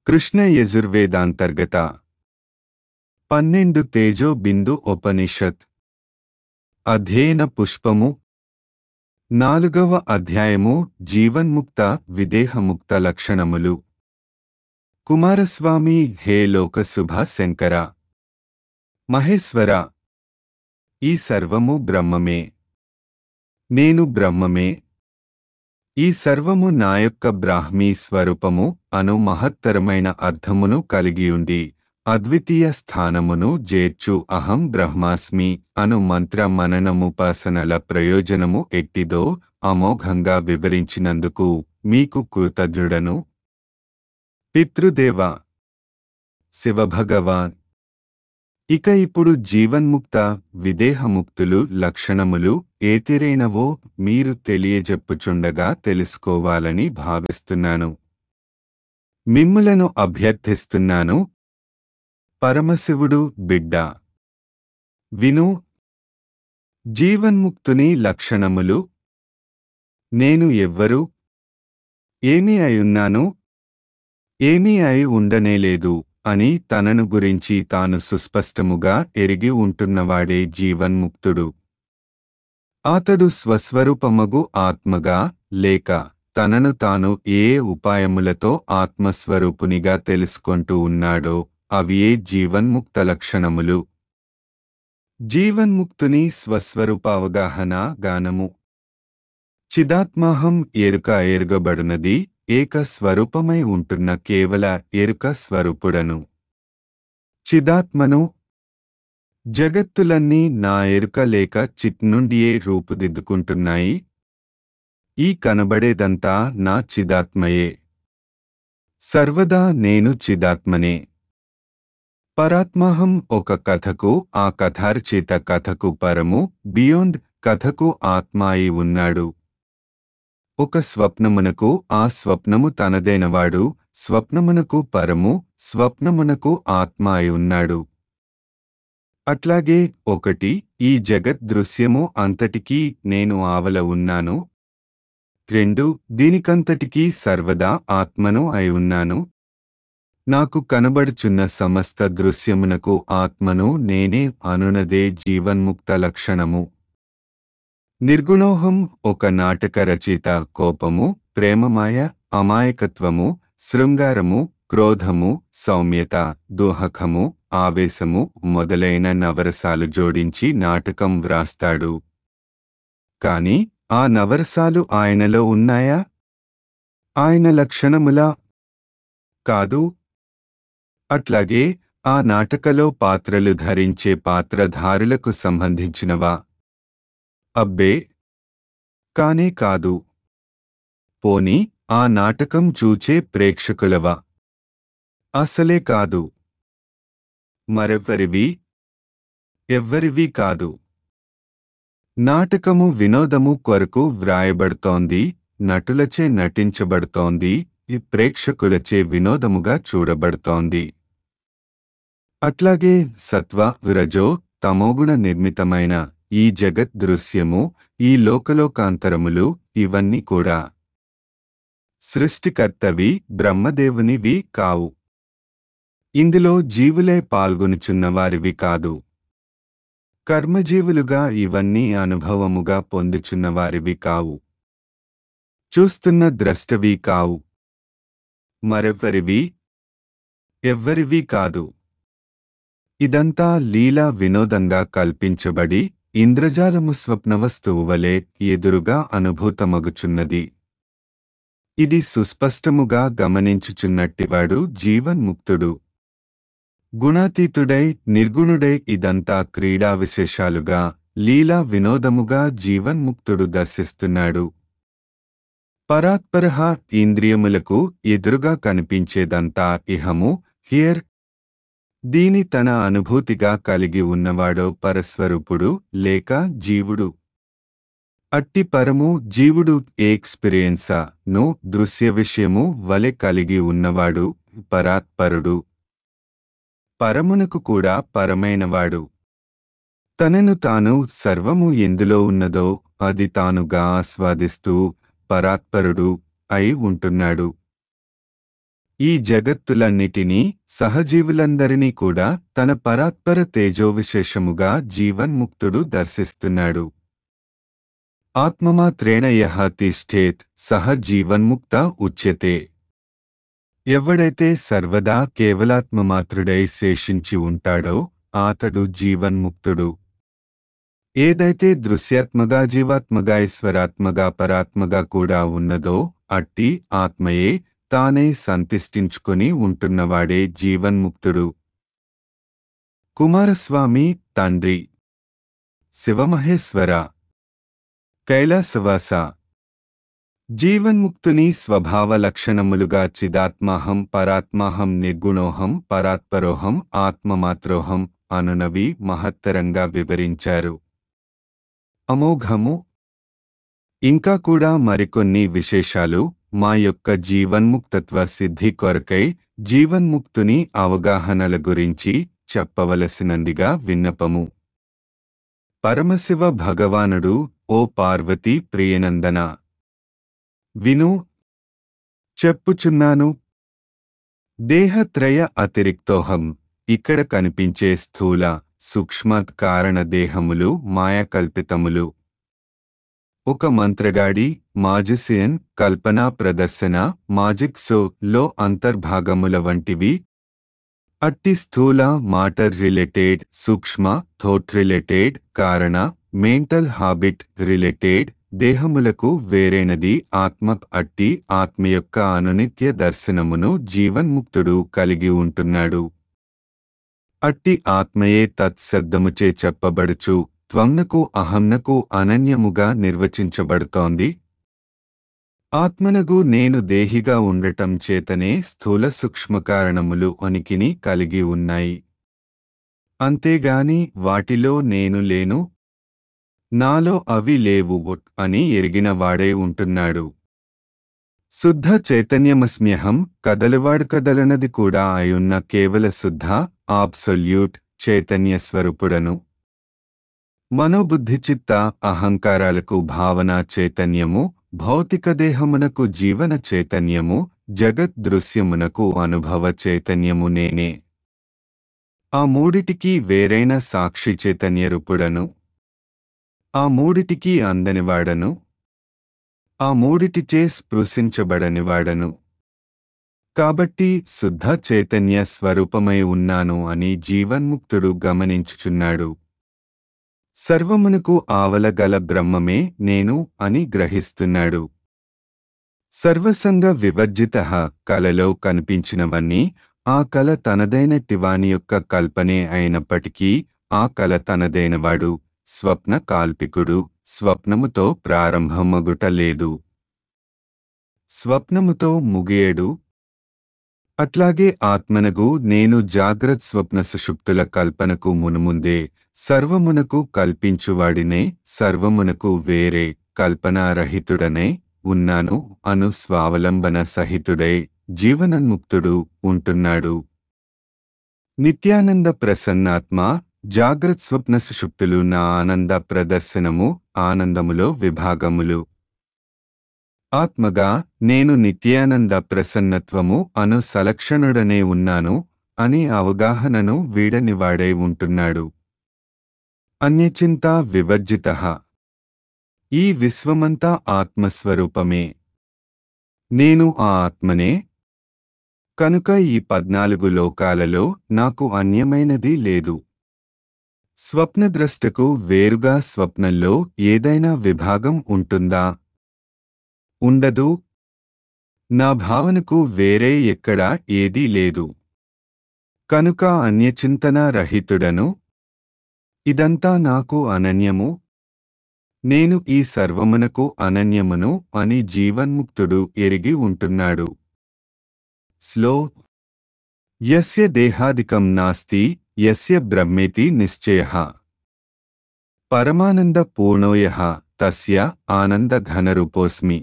కృష్ణ యజుర్వేదాంతర్గత పన్నెండు తేజో బిందు ఉపనిషత్ అధ్యయన పుష్పము నాలుగవ అధ్యాయము జీవన్ముక్త విదేహముక్త లక్షణములు కుమారస్వామి హే లోక శుభ శంకర మహేశ్వర ఈ సర్వము బ్రహ్మమే నేను బ్రహ్మమే ఈ సర్వము నా యొక్క బ్రాహ్మీ స్వరూపము అను మహత్తరమైన అర్థమును కలిగియుండి అద్వితీయ స్థానమును జేర్చు అహం బ్రహ్మాస్మి అను మంత్ర మననముపాసనల ప్రయోజనము ఎట్టిదో అమోఘంగా వివరించినందుకు మీకు కృతజ్ఞుడను పితృదేవ శివభగవాన్ ఇక ఇప్పుడు జీవన్ముక్త విదేహముక్తులు లక్షణములు ఏతిరైనవో మీరు తెలియజెప్పుచుండగా తెలుసుకోవాలని భావిస్తున్నాను మిమ్ములను అభ్యర్థిస్తున్నాను పరమశివుడు బిడ్డ విను జీవన్ముక్తుని లక్షణములు నేను ఎవ్వరు ఏమీ అయున్నాను ఏమీ అయి ఉండనేలేదు అని తనను గురించి తాను సుస్పష్టముగా ఎరిగి ఉంటున్నవాడే జీవన్ముక్తుడు అతడు స్వస్వరూపమగు ఆత్మగా లేక తనను తాను ఏ ఉపాయములతో ఆత్మస్వరూపునిగా తెలుసుకుంటూ ఉన్నాడో అవి ఏ జీవన్ముక్త లక్షణములు జీవన్ముక్తుని స్వస్వరూపావగాహన గానము చిదాత్మాహం ఎరుక ఎరుగబడునది ఏక స్వరూపమై ఉంటున్న కేవల ఎరుక స్వరూపుడను చిదాత్మను జగత్తులన్నీ నా ఎరుక లేక చిత్ నుండియే రూపుదిద్దుకుంటున్నాయి ఈ కనబడేదంతా నా చిదాత్మయే సర్వదా నేను చిదాత్మనే పరాత్మాహం ఒక కథకు ఆ కథార్చిత కథకు పరము బియోండ్ కథకు ఆత్మాయి ఉన్నాడు ఒక స్వప్నమునకు ఆ స్వప్నము తనదైనవాడు స్వప్నమునకు పరము స్వప్నమునకు ఆత్మాయి ఉన్నాడు అట్లాగే ఒకటి ఈ జగత్ దృశ్యము అంతటికీ నేను ఆవల ఉన్నాను రెండు దీనికంతటికీ సర్వదా ఆత్మను అయి ఉన్నాను నాకు కనబడుచున్న సమస్త దృశ్యమునకు ఆత్మను నేనే అనునదే జీవన్ముక్త లక్షణము నిర్గుణోహం ఒక నాటక రచయిత కోపము ప్రేమమాయ అమాయకత్వము శృంగారము క్రోధము సౌమ్యత దోహకము ఆవేశము మొదలైన నవరసాలు జోడించి నాటకం వ్రాస్తాడు కాని ఆ నవరసాలు ఆయనలో ఉన్నాయా ఆయన లక్షణములా కాదు అట్లాగే ఆ నాటకలో పాత్రలు ధరించే పాత్రధారులకు సంబంధించినవా అబ్బే కానే కాదు పోని ఆ నాటకం చూచే ప్రేక్షకులవా అసలే కాదు మరెవ్వరివి ఎవ్వరివి కాదు నాటకము వినోదము కొరకు వ్రాయబడుతోంది నటులచే నటించబడుతోంది ఈ ప్రేక్షకులచే వినోదముగా చూడబడుతోంది అట్లాగే సత్వ రజో తమోగుణ నిర్మితమైన ఈ జగత్ దృశ్యము ఈ లోకలోకాంతరములు ఇవన్నీ కూడా సృష్టికర్తవి బ్రహ్మదేవునివి కావు ఇందులో జీవులే పాల్గొనుచున్నవారివి కాదు కర్మజీవులుగా ఇవన్నీ అనుభవముగా పొందుచున్నవారివి కావు చూస్తున్న ద్రష్టవి కావు మరెవ్వరివి ఎవ్వరివి కాదు ఇదంతా లీలా వినోదంగా కల్పించబడి ఇంద్రజాలము స్వప్నవస్తువు వలె ఎదురుగా అనుభూతమగుచున్నది ఇది సుస్పష్టముగా గమనించుచున్నట్టివాడు జీవన్ముక్తుడు గుణాతీతుడై నిర్గుణుడై ఇదంతా క్రీడా విశేషాలుగా లీలా వినోదముగా జీవన్ముక్తుడు దర్శిస్తున్నాడు పరాత్పరహ ఇంద్రియములకు ఎదురుగా కనిపించేదంతా ఇహము హియర్ దీని తన అనుభూతిగా కలిగి ఉన్నవాడో పరస్వరూపుడు లేక జీవుడు అట్టి పరము జీవుడు ఎక్స్పీరియన్సా ను దృశ్య విషయము వలె కలిగి ఉన్నవాడు పరాత్పరుడు పరమునకు కూడా పరమైనవాడు తనను తాను సర్వము ఎందులో ఉన్నదో అది తానుగా ఆస్వాదిస్తూ పరాత్పరుడు అయి ఉంటున్నాడు ఈ జగత్తులన్నిటినీ సహజీవులందరినీ కూడా తన పరాత్పర తేజోవిశేషముగా జీవన్ముక్తుడు దర్శిస్తున్నాడు ఆత్మమాత్రేణ యహ తిష్టేత్ సహ జీవన్ముక్త ఉచ్యతే ఎవడైతే సర్వదా కేవలాత్మమాత్రుడై శేషించి ఉంటాడో ఆతడు జీవన్ముక్తుడు ఏదైతే దృశ్యాత్మగా జీవాత్మగా ఈశ్వరాత్మగా పరాత్మగా కూడా ఉన్నదో అట్టి ఆత్మయే తానే సంతిష్ఠించుకొని ఉంటున్నవాడే జీవన్ముక్తుడు కుమారస్వామి తండ్రి శివమహేశ్వర కైలాసవాస జీవన్ముక్తుని స్వభావ లక్షణములుగా చిదాత్మాహం పరాత్మాహం నిర్గుణోహం పరాత్పరోహం ఆత్మమాత్రోహం అనునవి మహత్తరంగా వివరించారు అమోఘము ఇంకా కూడా మరికొన్ని విశేషాలు మా యొక్క జీవన్ముక్తత్వ సిద్ధి కొరకై జీవన్ముక్తుని అవగాహనల గురించి చెప్పవలసినందిగా విన్నపము పరమశివ భగవానుడు ఓ పార్వతీ ప్రియనందన విను చెప్పుచున్నాను దేహత్రయ అతిరిక్తోహం ఇక్కడ కనిపించే స్థూల సూక్ష్మ కారణ దేహములు మాయాకల్పితములు ఒక మంత్రగాడి మాజిసియన్ కల్పనా ప్రదర్శన మాజిక్ షో లో అంతర్భాగముల వంటివి అట్టి స్థూల మాటర్ రిలేటెడ్ సూక్ష్మ థోట్ రిలేటెడ్ కారణ మెంటల్ హాబిట్ రిలేటెడ్ దేహములకు వేరైనది ఆత్మ అట్టి ఆత్మ యొక్క అనునిత్య దర్శనమును జీవన్ముక్తుడు కలిగి ఉంటున్నాడు అట్టి ఆత్మయే తత్శబ్దముచే చెప్పబడుచు త్వంనకు అహంనకు అనన్యముగా నిర్వచించబడుతోంది ఆత్మనగు నేను దేహిగా ఉండటం చేతనే స్థూల సూక్ష్మకారణములు ఉనికిని కలిగి ఉన్నాయి అంతేగాని వాటిలో నేను లేను నాలో అవి లేవు అని ఎరిగిన వాడే ఉంటున్నాడు శుద్ధ చైతన్యమస్మ్యహం కదలువాడు కదలనది కూడా అయున్న కేవల శుద్ధ ఆబ్సొల్యూట్ చైతన్య స్వరూపుడను మనోబుద్ధిచిత్త అహంకారాలకు భావన చైతన్యము భౌతిక దేహమునకు జీవన చైతన్యము జగత్ దృశ్యమునకు అనుభవ చైతన్యము నేనే ఆ మూడిటికి వేరైన సాక్షి చైతన్య రూపుడను ఆ మూడిటికి అందనివాడను ఆ మూడిటిచే స్పృశించబడనివాడను కాబట్టి శుద్ధ చైతన్య స్వరూపమై ఉన్నాను అని జీవన్ముక్తుడు గమనించుచున్నాడు సర్వమునకు ఆవలగల బ్రహ్మమే నేను అని గ్రహిస్తున్నాడు సర్వసంగ వివర్జిత కలలో కనిపించినవన్నీ ఆ కల తనదైనట్టి వాని యొక్క కల్పనే అయినప్పటికీ ఆ కల తనదైనవాడు స్వప్న కాల్పికుడు స్వప్నముతో ప్రారంభమగుట లేదు స్వప్నముతో ముగియడు అట్లాగే ఆత్మనగు నేను జాగ్రత్ స్వప్న సుషుప్తుల కల్పనకు మునుముందే సర్వమునకు కల్పించువాడినే సర్వమునకు వేరే కల్పనారహితుడనే ఉన్నాను అను స్వావలంబన సహితుడై జీవనన్ముక్తుడు ఉంటున్నాడు నిత్యానంద ప్రసన్నాత్మ జాగ్రత్ స్వప్న సుషుప్తులు నా ఆనంద ప్రదర్శనము ఆనందములో విభాగములు ఆత్మగా నేను నిత్యానంద ప్రసన్నత్వము అను సలక్షణుడనే ఉన్నాను అని అవగాహనను వీడనివాడై ఉంటున్నాడు అన్యచింత వివర్జిత ఈ విశ్వమంతా ఆత్మస్వరూపమే నేను ఆ ఆత్మనే కనుక ఈ పద్నాలుగు లోకాలలో నాకు అన్యమైనది లేదు స్వప్నద్రష్టకు వేరుగా స్వప్నంలో ఏదైనా విభాగం ఉంటుందా ఉండదు నా భావనకు వేరే ఎక్కడా ఏదీ లేదు కనుక అన్యచింతన రహితుడను ఇదంతా నాకు అనన్యము నేను ఈ సర్వమునకు అనన్యమును అని జీవన్ముక్తుడు ఎరిగి ఉంటున్నాడు స్లో యస్య దేహాదికం నాస్తి యస్య బ్రహ్మేతి నిశ్చయ పరమానంద పూర్ణోయ తస్య ఆనందఘనరూపోస్మి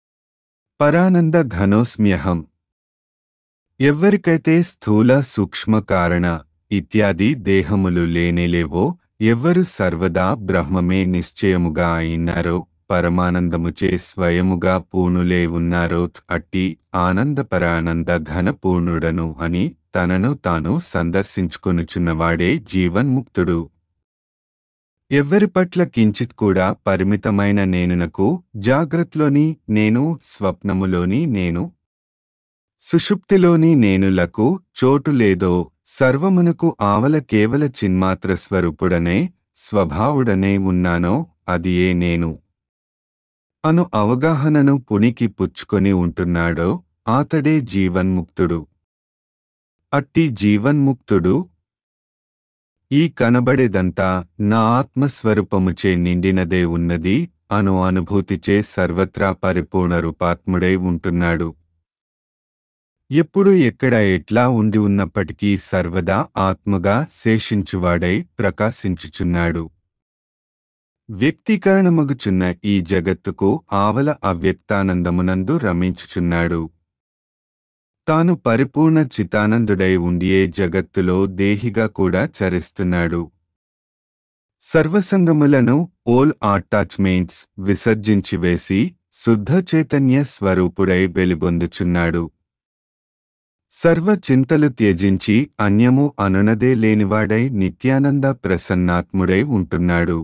పరానంద ఘనోస్మ్యహం ఎవ్వరికైతే స్థూల సూక్ష్మ కారణ ఇత్యాది దేహములు లేనేలేవో ఎవ్వరు సర్వదా బ్రహ్మమే నిశ్చయముగా అయినారో పరమానందముచే స్వయముగా పూనులే ఉన్నారో అట్టి ఆనందపరానంద ఘనపూర్ణుడను అని తనను తాను సందర్శించుకొనుచున్నవాడే జీవన్ముక్తుడు ఎవ్వరి పట్ల కించిత్ కూడా పరిమితమైన నేనునకు జాగ్రత్తలోని నేను స్వప్నములోని నేను సుషుప్తిలోని నేనులకు చోటు లేదో సర్వమునకు ఆవల కేవల చిన్మాత్ర స్వరూపుడనే స్వభావుడనే ఉన్నానో అది ఏ నేను అను అవగాహనను పునికి పుచ్చుకొని ఉంటున్నాడో ఆతడే జీవన్ముక్తుడు అట్టి జీవన్ముక్తుడు ఈ కనబడేదంతా నా ఆత్మస్వరూపముచే నిండినదే ఉన్నది అను అనుభూతిచే సర్వత్రా పరిపూర్ణ రూపాత్ముడై ఉంటున్నాడు ఎప్పుడు ఎక్కడ ఎట్లా ఉండి ఉన్నప్పటికీ సర్వదా ఆత్మగా శేషించువాడై ప్రకాశించుచున్నాడు వ్యక్తీకరణమగుచున్న ఈ జగత్తుకు ఆవల అవ్యక్తానందమునందు రమించుచున్నాడు తాను పరిపూర్ణ చితానందుడై ఉండియే జగత్తులో దేహిగా కూడా చరిస్తున్నాడు సర్వసంగములను ఓల్ అటాచ్మెంట్స్ విసర్జించివేసి శుద్ధ చైతన్య స్వరూపుడై వెలుగొందుచున్నాడు సర్వ చింతలు త్యజించి అన్యము అనునదే లేనివాడై నిత్యానంద ప్రసన్నాత్ముడై ఉంటున్నాడు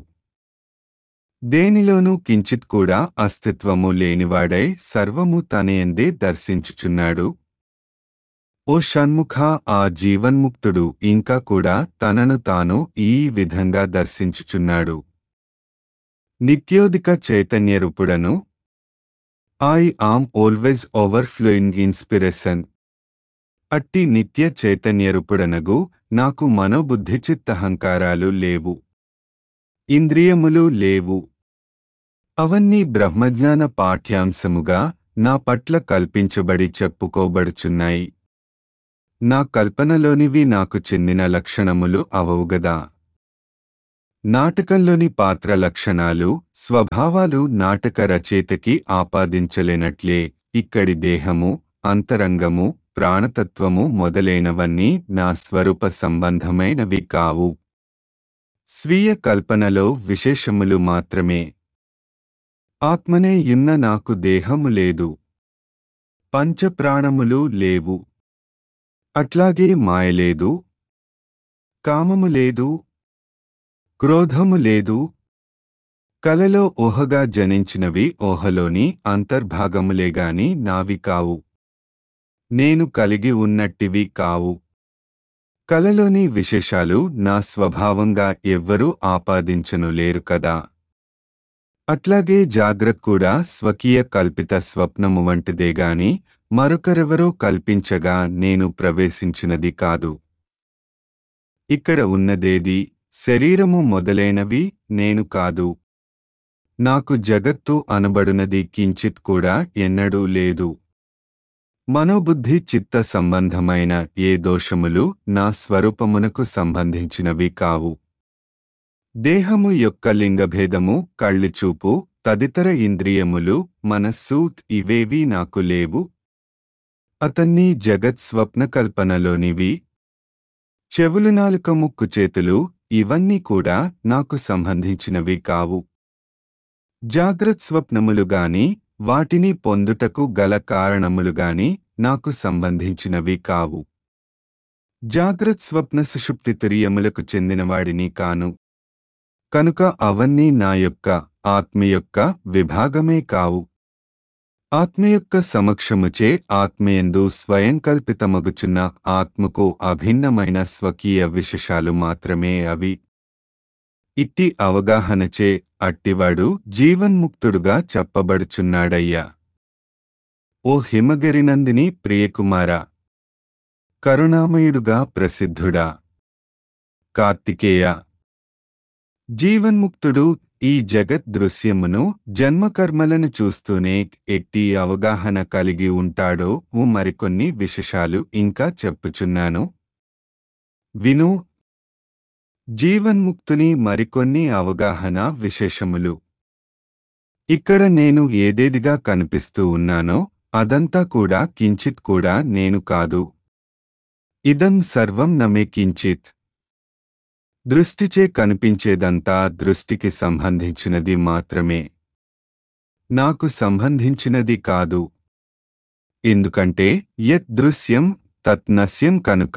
దేనిలోనూ కించిత్ కూడా అస్తిత్వము లేనివాడై సర్వము తనయందే దర్శించుచున్నాడు ఓ షణ్ముఖ ఆ జీవన్ముక్తుడు ఇంకా కూడా తనను తాను ఈ విధంగా దర్శించుచున్నాడు నిత్యోదిక చైతన్యరూపుడను I am always overflowing inspiration అట్టి నిత్య చైతన్యరూపుడనగు నాకు మనోబుద్ధిచిత్తహంకారాలు లేవు ఇంద్రియములు లేవు అవన్నీ బ్రహ్మజ్ఞాన పాఠ్యాంశముగా నా పట్ల కల్పించబడి చెప్పుకోబడుచున్నాయి నా కల్పనలోనివి నాకు చెందిన లక్షణములు అవవుగదా నాటకంలోని పాత్ర లక్షణాలు స్వభావాలు నాటక రచయితకి ఆపాదించలేనట్లే ఇక్కడి దేహము అంతరంగము ప్రాణతత్వము మొదలైనవన్నీ నా స్వరూప సంబంధమైనవి కావు స్వీయ కల్పనలో విశేషములు మాత్రమే ఆత్మనే యున్న నాకు దేహము లేదు పంచప్రాణములు లేవు అట్లాగే మాయలేదు కామము లేదు క్రోధము లేదు కలలో ఊహగా జనించినవి ఊహలోని అంతర్భాగములేగాని నావి కావు నేను కలిగి ఉన్నట్టివి కావు కలలోని విశేషాలు నా స్వభావంగా ఎవ్వరూ ఆపాదించను లేరు కదా అట్లాగే జాగ్రత్త కూడా స్వకీయ కల్పిత స్వప్నము వంటిదేగాని మరొకరెవరో కల్పించగా నేను ప్రవేశించినది కాదు ఇక్కడ ఉన్నదేది శరీరము మొదలైనవి నేను కాదు నాకు జగత్తు అనబడునది కించిత్ కూడా ఎన్నడూ లేదు మనోబుద్ధి చిత్త సంబంధమైన ఏ దోషములు నా స్వరూపమునకు సంబంధించినవి కావు దేహము యొక్క లింగభేదము కళ్ళిచూపు తదితర ఇంద్రియములు మనస్సు ఇవేవీ నాకు లేవు అతన్ని జగత్ స్వప్న కల్పనలోనివి చెవులు నాలుక ముక్కు చేతులు ఇవన్నీ కూడా నాకు సంబంధించినవి కావు జాగ్రత్ స్వప్నములుగాని వాటిని పొందుటకు గల కారణములుగాని నాకు సంబంధించినవి కావు జాగ్రత్ స్వప్న సుషుప్తి తురియములకు చెందినవాడిని కాను కనుక అవన్నీ నా యొక్క ఆత్మ యొక్క విభాగమే కావు ఆత్మ యొక్క సమక్షముచే ఆత్మయందు స్వయం కల్పితమగుచున్న ఆత్మకు అభిన్నమైన స్వకీయ విశేషాలు మాత్రమే అవి ఇట్టి అవగాహనచే అట్టివాడు జీవన్ముక్తుడుగా చెప్పబడుచున్నాడయ్యా ఓ హిమగిరినందిని ప్రియకుమార కరుణామయుడుగా ప్రసిద్ధుడా కార్తికేయ జీవన్ముక్తుడు ఈ జగత్ దృశ్యమును జన్మకర్మలను చూస్తూనే ఎట్టి అవగాహన కలిగి ఉంటాడో ఓ మరికొన్ని విశేషాలు ఇంకా చెప్పుచున్నాను విను జీవన్ముక్తుని మరికొన్ని అవగాహన విశేషములు ఇక్కడ నేను ఏదేదిగా కనిపిస్తూ ఉన్నానో అదంతా కూడా కించిత్ కూడా నేను కాదు ఇదం సర్వం నమే కించిత్ దృష్టిచే కనిపించేదంతా దృష్టికి సంబంధించినది మాత్రమే నాకు సంబంధించినది కాదు ఎందుకంటే యత్ దృశ్యం తత్ నశ్యం కనుక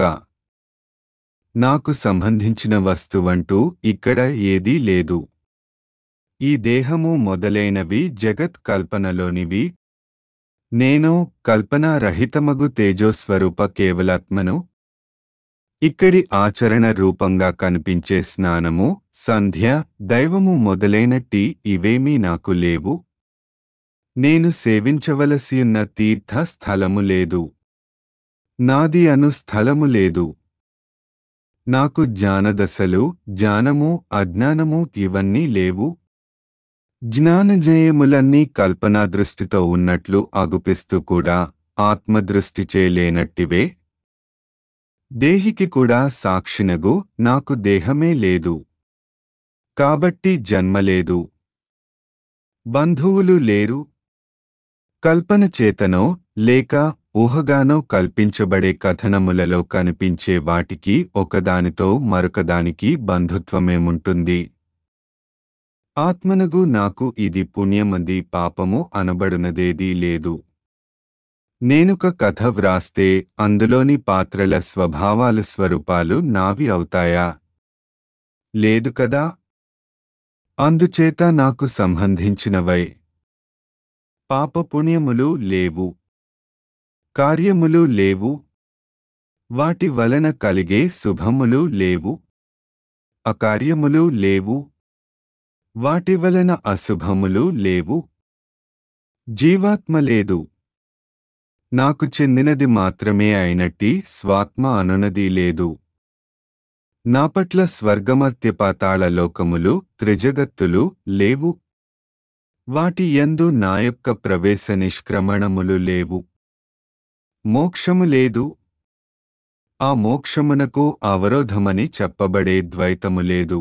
నాకు సంబంధించిన వస్తువంటూ ఇక్కడ ఏదీ లేదు ఈ దేహము మొదలైనవి జగత్ కల్పనలోనివి నేను కల్పనారహితమగు తేజోస్వరూప కేవలాత్మను ఇక్కడి ఆచరణ రూపంగా కనిపించే స్నానము సంధ్య దైవము మొదలైనట్టి ఇవేమీ నాకు లేవు నేను సేవించవలసియున్న తీర్థ స్థలము లేదు నాది అను స్థలము లేదు నాకు జ్ఞానదశలు జ్ఞానము అజ్ఞానము ఇవన్నీ లేవు జ్ఞానజయములన్నీ కల్పనా దృష్టితో ఉన్నట్లు అగుపిస్తూ కూడా ఆత్మదృష్టిచే లేనట్టివే దేహికి కూడా సాక్షినగు నాకు దేహమే లేదు కాబట్టి జన్మలేదు బంధువులు లేరు కల్పన చేతనో లేక ఊహగానో కల్పించబడే కథనములలో కనిపించే వాటికి ఒకదానితో మరొకదానికి బంధుత్వమేముంటుంది ఆత్మనగు నాకు ఇది పుణ్యమది పాపము అనబడునదేదీ లేదు నేనొక కథ వ్రాస్తే అందులోని పాత్రల స్వభావాలు స్వరూపాలు నావి అవుతాయా లేదు కదా అందుచేత నాకు సంబంధించినవై పాపపుణ్యములు లేవు కార్యములు లేవు వాటి వలన కలిగే శుభములు లేవు అకార్యములు లేవు వాటి వలన అశుభములు లేవు జీవాత్మ లేదు నాకు చెందినది మాత్రమే అయినట్టి స్వాత్మ అనునది లేదు నా పట్ల స్వర్గమర్త్యపాతాళ లోకములు త్రిజగత్తులు లేవు వాటి యందు నా యొక్క ప్రవేశ నిష్క్రమణములు లేవు మోక్షము లేదు ఆ మోక్షమునకు అవరోధమని చెప్పబడే ద్వైతము లేదు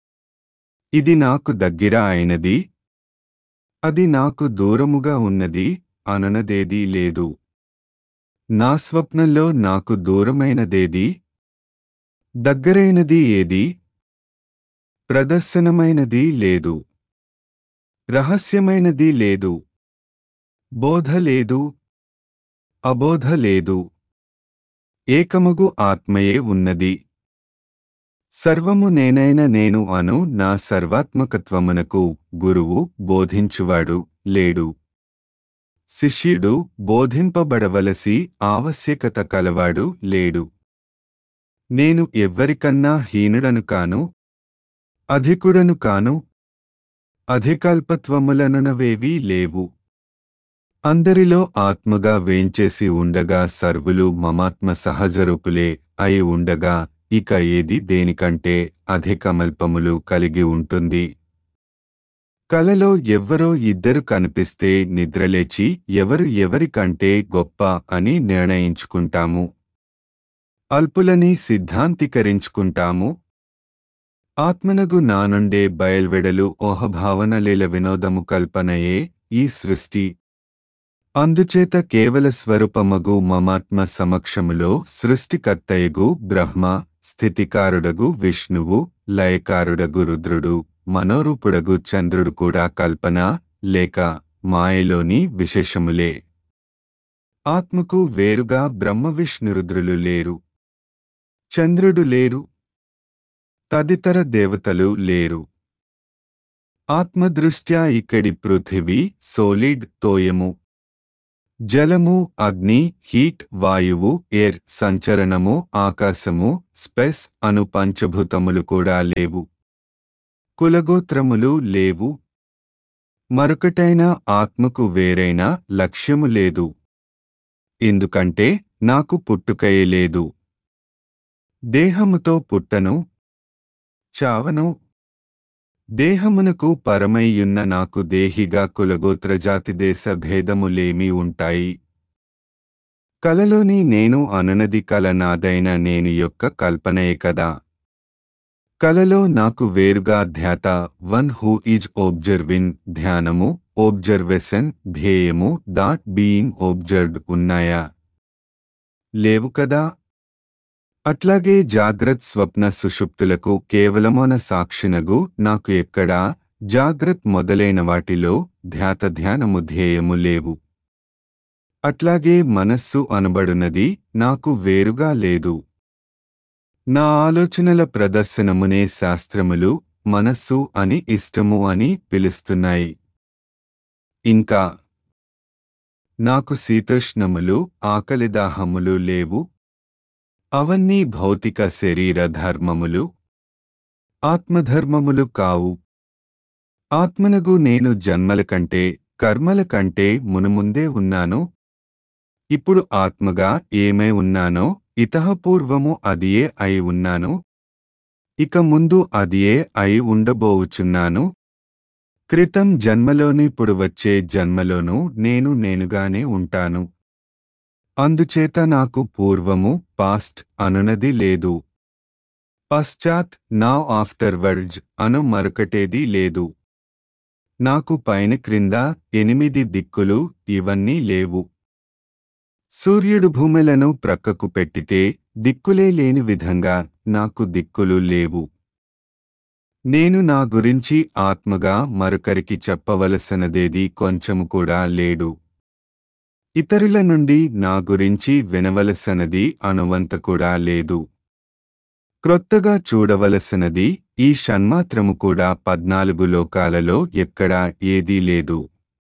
ఇది నాకు దగ్గర అయినది అది నాకు దూరముగా ఉన్నది అననదేదీ లేదు నా స్వప్నంలో నాకు దూరమైనదేది దగ్గరైనది ఏది ప్రదర్శనమైనది లేదు రహస్యమైనది లేదు బోధ లేదు అబోధ లేదు ఏకమగు ఆత్మయే ఉన్నది సర్వము నేనైన నేను అను నా సర్వాత్మకత్వమునకు గురువు బోధించువాడు లేడు శిష్యుడు బోధింపబడవలసి ఆవశ్యకత కలవాడు లేడు నేను ఎవ్వరికన్నా హీనుడను కాను అధికుడను కాను అధికల్పత్వములననవేవీ లేవు అందరిలో ఆత్మగా వేంచేసి ఉండగా సర్వులు మమాత్మ సహజరూపులే అయి ఉండగా ఇక ఏది దేనికంటే అధికమల్పములు కలిగి ఉంటుంది కలలో ఎవ్వరో ఇద్దరు కనిపిస్తే నిద్రలేచి ఎవరు ఎవరికంటే గొప్ప అని నిర్ణయించుకుంటాము అల్పులని సిద్ధాంతీకరించుకుంటాము ఆత్మనగు నానుండే బయల్వెడలు ఓహభావనలేల వినోదము కల్పనయే ఈ సృష్టి అందుచేత కేవల స్వరూపమగు మమాత్మ సమక్షములో సృష్టికర్తయగు బ్రహ్మ స్థితికారుడగు విష్ణువు లయకారుడగు రుద్రుడు మనోరూపుడగు చంద్రుడు కూడా కల్పన లేక మాయలోని విశేషములే ఆత్మకు వేరుగా బ్రహ్మ విష్ణురుద్రులు లేరు చంద్రుడు లేరు తదితర దేవతలు లేరు ఆత్మదృష్ట్యా ఇక్కడి పృథివీ సోలిడ్ తోయము జలము అగ్ని హీట్ వాయువు ఎయిర్ సంచరణము ఆకాశము స్పెస్ అను పంచభూతములు కూడా లేవు కులగోత్రములు లేవు మరొకటైన ఆత్మకు వేరైన లక్ష్యము లేదు ఎందుకంటే నాకు పుట్టుకయే లేదు దేహముతో పుట్టను చావను దేహమునకు పరమయ్యున్న నాకు దేహిగా కులగోత్రజాతి దేశ భేదములేమీ ఉంటాయి కలలోని నేను అనునది కల నాదైన నేను యొక్క కల్పనయే కదా కలలో నాకు వేరుగా ధ్యాత వన్ హూ ఈజ్ ఓబ్జర్విన్ ధ్యానము ఓబ్జర్వేషన్ ధ్యేయము దాట్ బీయింగ్ ఓబ్జర్వ్డ్ ఉన్నాయా లేవు కదా అట్లాగే జాగ్రత్ స్వప్న సుషుప్తులకు కేవలమోన సాక్షినగు నాకు ఎక్కడా జాగ్రత్ మొదలైన వాటిలో ధ్యాత ధ్యానము ధ్యేయము లేవు అట్లాగే మనస్సు అనబడునది నాకు వేరుగా లేదు నా ఆలోచనల ప్రదర్శనమునే శాస్త్రములు మనస్సు అని ఇష్టము అని పిలుస్తున్నాయి ఇంకా నాకు శీతోష్ణములు ఆకలిదాహములు లేవు అవన్నీ భౌతిక శరీర ధర్మములు ఆత్మధర్మములు కావు ఆత్మనగు నేను జన్మల కంటే కర్మల కంటే మునుముందే ఉన్నాను ఇప్పుడు ఆత్మగా ఏమై ఉన్నానో ఇతహపూర్వము అదియే అయి ఉన్నాను ఇక ముందు అదియే అయి ఉండబోవుచున్నాను క్రితం జన్మలోని ఇప్పుడు వచ్చే జన్మలోనూ నేను నేనుగానే ఉంటాను అందుచేత నాకు పూర్వము పాస్ట్ అనునది లేదు పశ్చాత్ నా ఆఫ్టర్వర్డ్జ్ అను మరొకటేదీ లేదు నాకు పైన క్రింద ఎనిమిది దిక్కులు ఇవన్నీ లేవు సూర్యుడు భూములను ప్రక్కకు పెట్టితే దిక్కులే లేని విధంగా నాకు దిక్కులు లేవు నేను నా గురించి ఆత్మగా మరొకరికి చెప్పవలసినదేది కొంచెము కూడా లేడు ఇతరుల నుండి నా గురించి వినవలసినది అనువంత కూడా లేదు క్రొత్తగా చూడవలసినది ఈ షణ్మాత్రము కూడా పద్నాలుగు లోకాలలో ఎక్కడా ఏదీ లేదు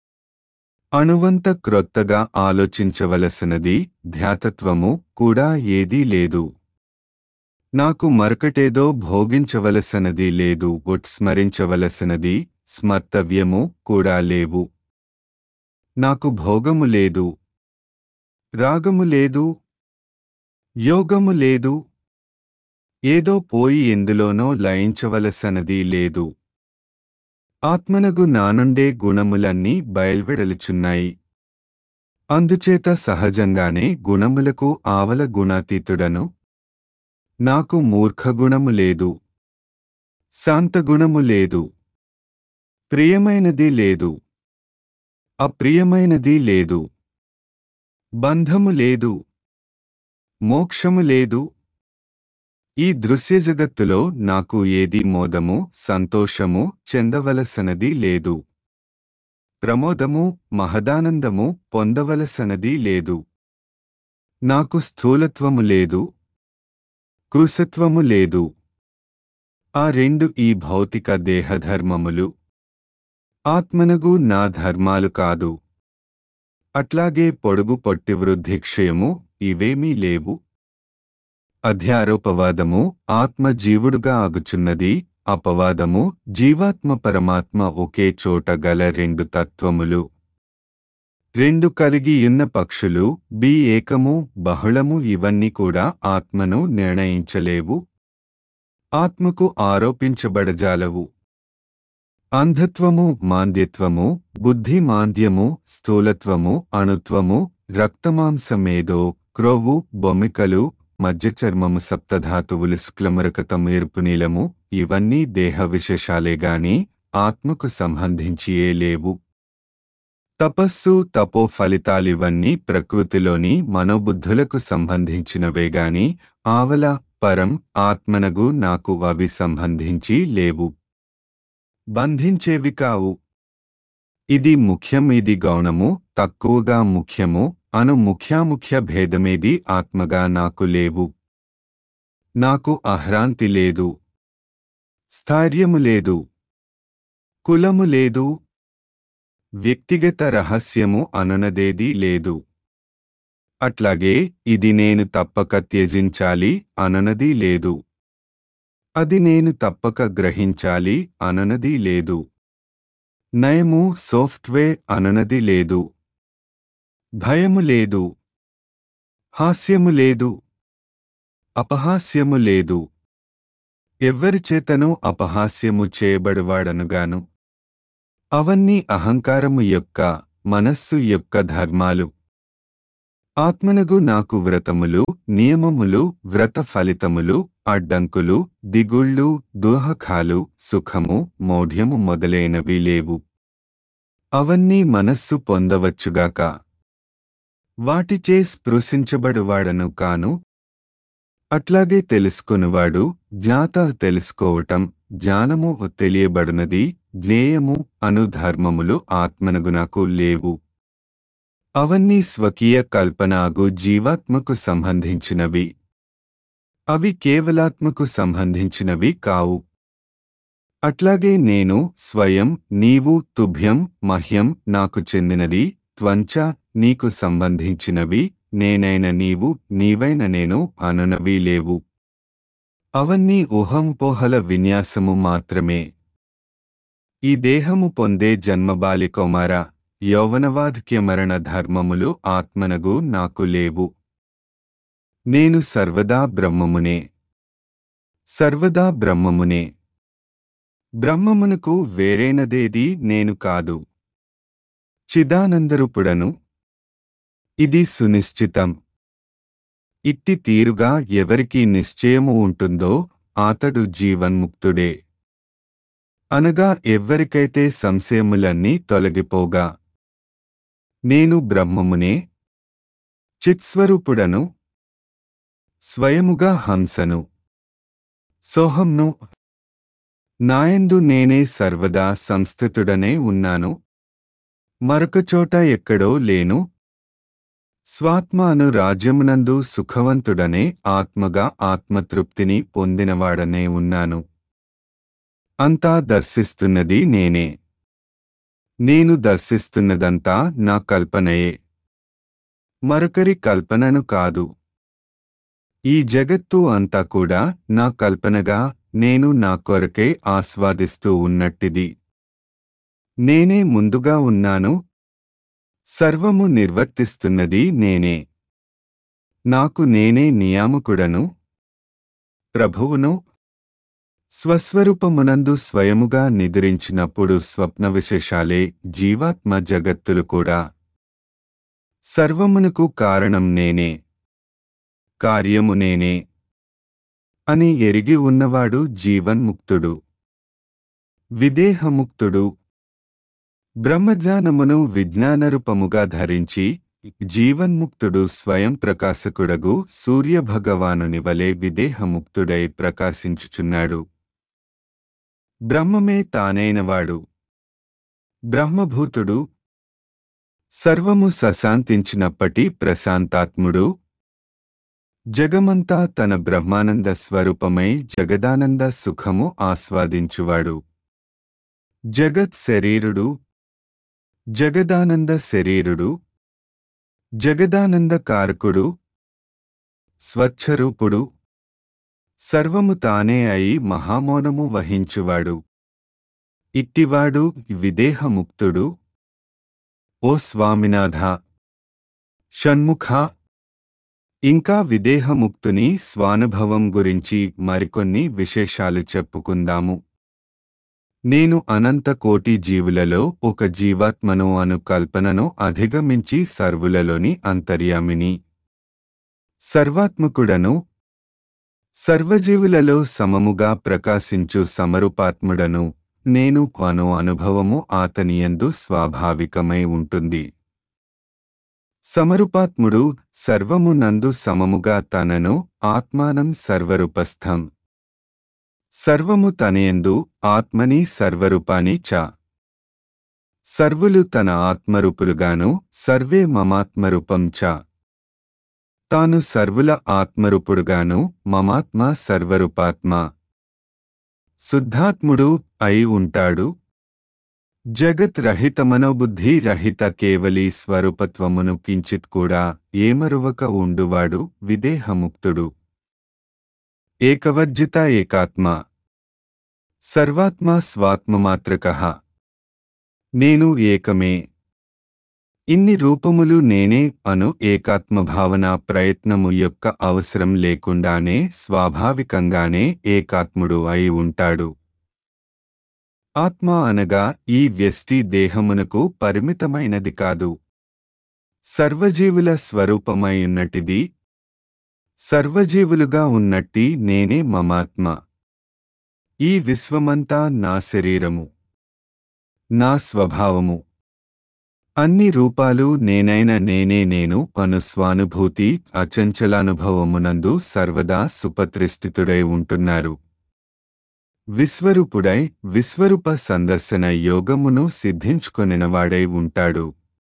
అణువంత క్రొత్తగా ఆలోచించవలసినది ధ్యాతత్వము కూడా ఏదీ లేదు నాకు మరొకటేదో భోగించవలసినది లేదు ఉత్స్మరించవలసినది స్మర్తవ్యము కూడా లేవు నాకు భోగము లేదు రాగము లేదు యోగము లేదు ఏదో పోయి ఎందులోనో లయించవలసనది లేదు ఆత్మనగు నానుండే గుణములన్నీ బయల్వెడలుచున్నాయి అందుచేత సహజంగానే గుణములకు ఆవల గుణాతీతుడను నాకు మూర్ఖగుణము లేదు శాంతగుణము లేదు ప్రియమైనది లేదు అప్రియమైనది లేదు బంధము లేదు మోక్షము లేదు ఈ దృశ్య జగత్తులో నాకు ఏది మోదము సంతోషము చెందవలసనది లేదు ప్రమోదము మహదానందము పొందవలసనది లేదు నాకు స్థూలత్వము లేదు కృసత్వము లేదు ఆ రెండు ఈ భౌతిక దేహధర్మములు ఆత్మనగు నా ధర్మాలు కాదు అట్లాగే పొడుగు పొట్టి వృద్ధిక్షయము ఇవేమీ లేవు అధ్యారోపవాదము ఆత్మ జీవుడుగా ఆగుచున్నది అపవాదము జీవాత్మ పరమాత్మ ఒకే చోట గల రెండు తత్వములు రెండు కలిగియున్న పక్షులు బి ఏకము బహుళము ఇవన్నీ కూడా ఆత్మను నిర్ణయించలేవు ఆత్మకు ఆరోపించబడజాలవు అంధత్వము మాంద్యత్వము బుద్ధి మాంద్యము స్థూలత్వము అణుత్వము రక్తమాంసమేదో క్రోవు బొమ్మికలు మధ్యచర్మము సప్తధాతువులు శుక్లమరకతం ఎరుపు నీలము ఇవన్నీ దేహ విశేషాలే గాని ఆత్మకు సంబంధించియే లేవు తపస్సు తపో ఫలితాలివన్నీ ప్రకృతిలోని మనోబుద్ధులకు సంబంధించినవే గాని ఆవల పరం ఆత్మనగు నాకు అవి సంబంధించి లేవు బంధించేవి కావు ఇది ముఖ్యం ఇది గౌణము తక్కువగా ముఖ్యము అను ముఖ్యాముఖ్య భేదమేది ఆత్మగా నాకు లేవు నాకు అహ్రాంతి లేదు స్థైర్యము లేదు కులము లేదు వ్యక్తిగత రహస్యము అననదేది లేదు అట్లాగే ఇది నేను తప్పక త్యజించాలి అననది లేదు అది నేను తప్పక గ్రహించాలి అననది లేదు నయము సాఫ్ట్వేర్ అననది లేదు భయము లేదు హాస్యము లేదు అపహాస్యము లేదు ఎవ్వరిచేతనూ అపహాస్యము చేయబడువాడనుగాను అవన్నీ అహంకారము యొక్క మనస్సు యొక్క ధర్మాలు ఆత్మనగు నాకు వ్రతములు నియమములు వ్రత ఫలితములు అడ్డంకులు దిగుళ్ళు దుహఖాలు సుఖము మౌఢ్యము మొదలైనవి లేవు అవన్నీ మనస్సు పొందవచ్చుగాక వాటిచే స్పృశించబడువాడను కాను అట్లాగే తెలుసుకొనువాడు జ్ఞాత తెలుసుకోవటం జ్ఞానము తెలియబడునది జ్ఞేయము అను ధర్మములు ఆత్మనగునకు లేవు అవన్నీ స్వకీయ కల్పనాగు జీవాత్మకు సంబంధించినవి అవి కేవలాత్మకు సంబంధించినవి కావు అట్లాగే నేను స్వయం నీవు తుభ్యం మహ్యం నాకు చెందినది త్వంచ నీకు సంబంధించినవి నేనైన నీవు నీవైన నేను అనునవి లేవు అవన్నీ ఊహంపోహల విన్యాసము మాత్రమే ఈ దేహము పొందే జన్మబాలికొమర యౌవనవాధిక్యమరణ ధర్మములు ఆత్మనగు నాకు లేవు నేను సర్వదా బ్రహ్మమునే సర్వదా బ్రహ్మమునే బ్రహ్మమునకు వేరేనదేది నేను కాదు చిదానందరూపుడను ఇది సునిశ్చితం ఇట్టి తీరుగా ఎవరికి నిశ్చయము ఉంటుందో అతడు జీవన్ముక్తుడే అనగా ఎవ్వరికైతే సంశయములన్నీ తొలగిపోగా నేను బ్రహ్మమునే చిత్స్వరూపుడను స్వయముగా హంసను సోహంను నాయందు నేనే సర్వదా సంస్థితుడనే ఉన్నాను మరొకచోట ఎక్కడో లేను స్వాత్మాను రాజ్యమునందు సుఖవంతుడనే ఆత్మగా ఆత్మతృప్తిని పొందినవాడనే ఉన్నాను అంతా దర్శిస్తున్నది నేనే నేను దర్శిస్తున్నదంతా నా కల్పనయే మరొకరి కల్పనను కాదు ఈ జగత్తు అంతా కూడా నా కల్పనగా నేను నా కొరకే ఆస్వాదిస్తూ ఉన్నట్టిది నేనే ముందుగా ఉన్నాను సర్వము నిర్వర్తిస్తున్నది నేనే నాకు నేనే నియామకుడను ప్రభువును స్వస్వరూపమునందు స్వయముగా నిద్రించినప్పుడు స్వప్న విశేషాలే జీవాత్మ జగత్తులు కూడా సర్వమునకు కారణం నేనే కార్యము నేనే అని ఎరిగి ఉన్నవాడు జీవన్ముక్తుడు విదేహముక్తుడు బ్రహ్మజ్ఞానమును విజ్ఞానరూపముగా ధరించి జీవన్ముక్తుడు స్వయం ప్రకాశకుడగు సూర్యభగవానుని వలె విదేహముక్తుడై ప్రకాశించుచున్నాడు బ్రహ్మమే తానైనవాడు బ్రహ్మభూతుడు సర్వము సశాంతించినప్పటి ప్రశాంతాత్ముడు జగమంతా తన బ్రహ్మానంద స్వరూపమై జగదానంద సుఖము ఆస్వాదించువాడు జగత్ శరీరుడు జగదానంద శరీరుడు జగదానంద కారకుడు స్వచ్ఛరూపుడు సర్వము తానే అయి మహామౌనము వహించువాడు ఇట్టివాడు విదేహముక్తుడు ఓ స్వామినాథ షణ్ముఖ ఇంకా విదేహముక్తుని స్వానుభవం గురించి మరికొన్ని విశేషాలు చెప్పుకుందాము నేను అనంత కోటి జీవులలో ఒక జీవాత్మను అను కల్పనను అధిగమించి సర్వులలోని అంతర్యామిని సర్వాత్మకుడను సర్వజీవులలో సమముగా ప్రకాశించు సమరూపాత్ముడను నేను అను అనుభవము ఆతనియందు స్వాభావికమై ఉంటుంది సమరూపాత్ముడు సర్వము నందు సమముగా తనను ఆత్మానం సర్వరూపస్థం సర్వము తనయందు ఆత్మని సర్వరూపాని చ సర్వులు తన ఆత్మరూపులుగాను సర్వే మమాత్మరూపం చ తాను సర్వుల ఆత్మరూపుడుగాను మమాత్మ సర్వరూపాత్మ శుద్ధాత్ముడు అయి ఉంటాడు జగత్ రహిత మనోబుద్ధి రహిత కేవలీ స్వరూపత్వమును కించిత్ కూడా ఏమరువక ఉండువాడు విదేహముక్తుడు ఏకవర్జిత ఏకాత్మ సర్వాత్మ స్వాత్మమాత్రక నేను ఏకమే ఇన్ని రూపములు నేనే అను ఏకాత్మ భావన ప్రయత్నము యొక్క అవసరం లేకుండానే స్వాభావికంగానే ఏకాత్ముడు అయి ఉంటాడు ఆత్మ అనగా ఈ వ్యష్టి దేహమునకు పరిమితమైనది కాదు సర్వజీవుల స్వరూపమై ఉన్నటిది సర్వజీవులుగా ఉన్నట్టి నేనే మమాత్మ ఈ విశ్వమంతా నా శరీరము నా స్వభావము అన్ని రూపాలు నేనైన నేనే నేను అను స్వానుభూతి అచంచలానుభవమునందు సర్వదా సుపత్రిష్ఠితుడై ఉంటున్నారు విశ్వరూపుడై విశ్వరూప సందర్శన యోగమును సిద్ధించుకొనినవాడై ఉంటాడు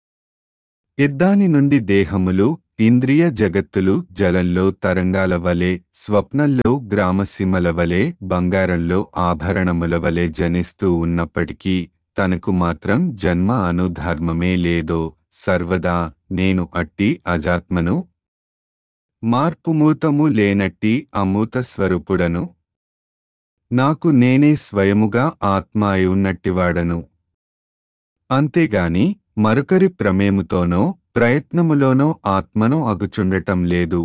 ఇద్దాని నుండి దేహములు ఇంద్రియ జగత్తులు జలంలో తరంగాల వలె స్వప్నంలో గ్రామసీమల వలె బంగారంలో ఆభరణముల వలె జనిస్తూ ఉన్నప్పటికీ తనకు మాత్రం జన్మ అను ధర్మమే లేదో సర్వదా నేను అట్టి అజాత్మను మార్పుమూతము లేనట్టి అమూత స్వరూపుడను నాకు నేనే స్వయముగా ఆత్మ అయి ఉన్నట్టివాడను అంతేగాని మరొకరి ప్రమేముతోనో ప్రయత్నములోనో ఆత్మను అగుచుండటం లేదు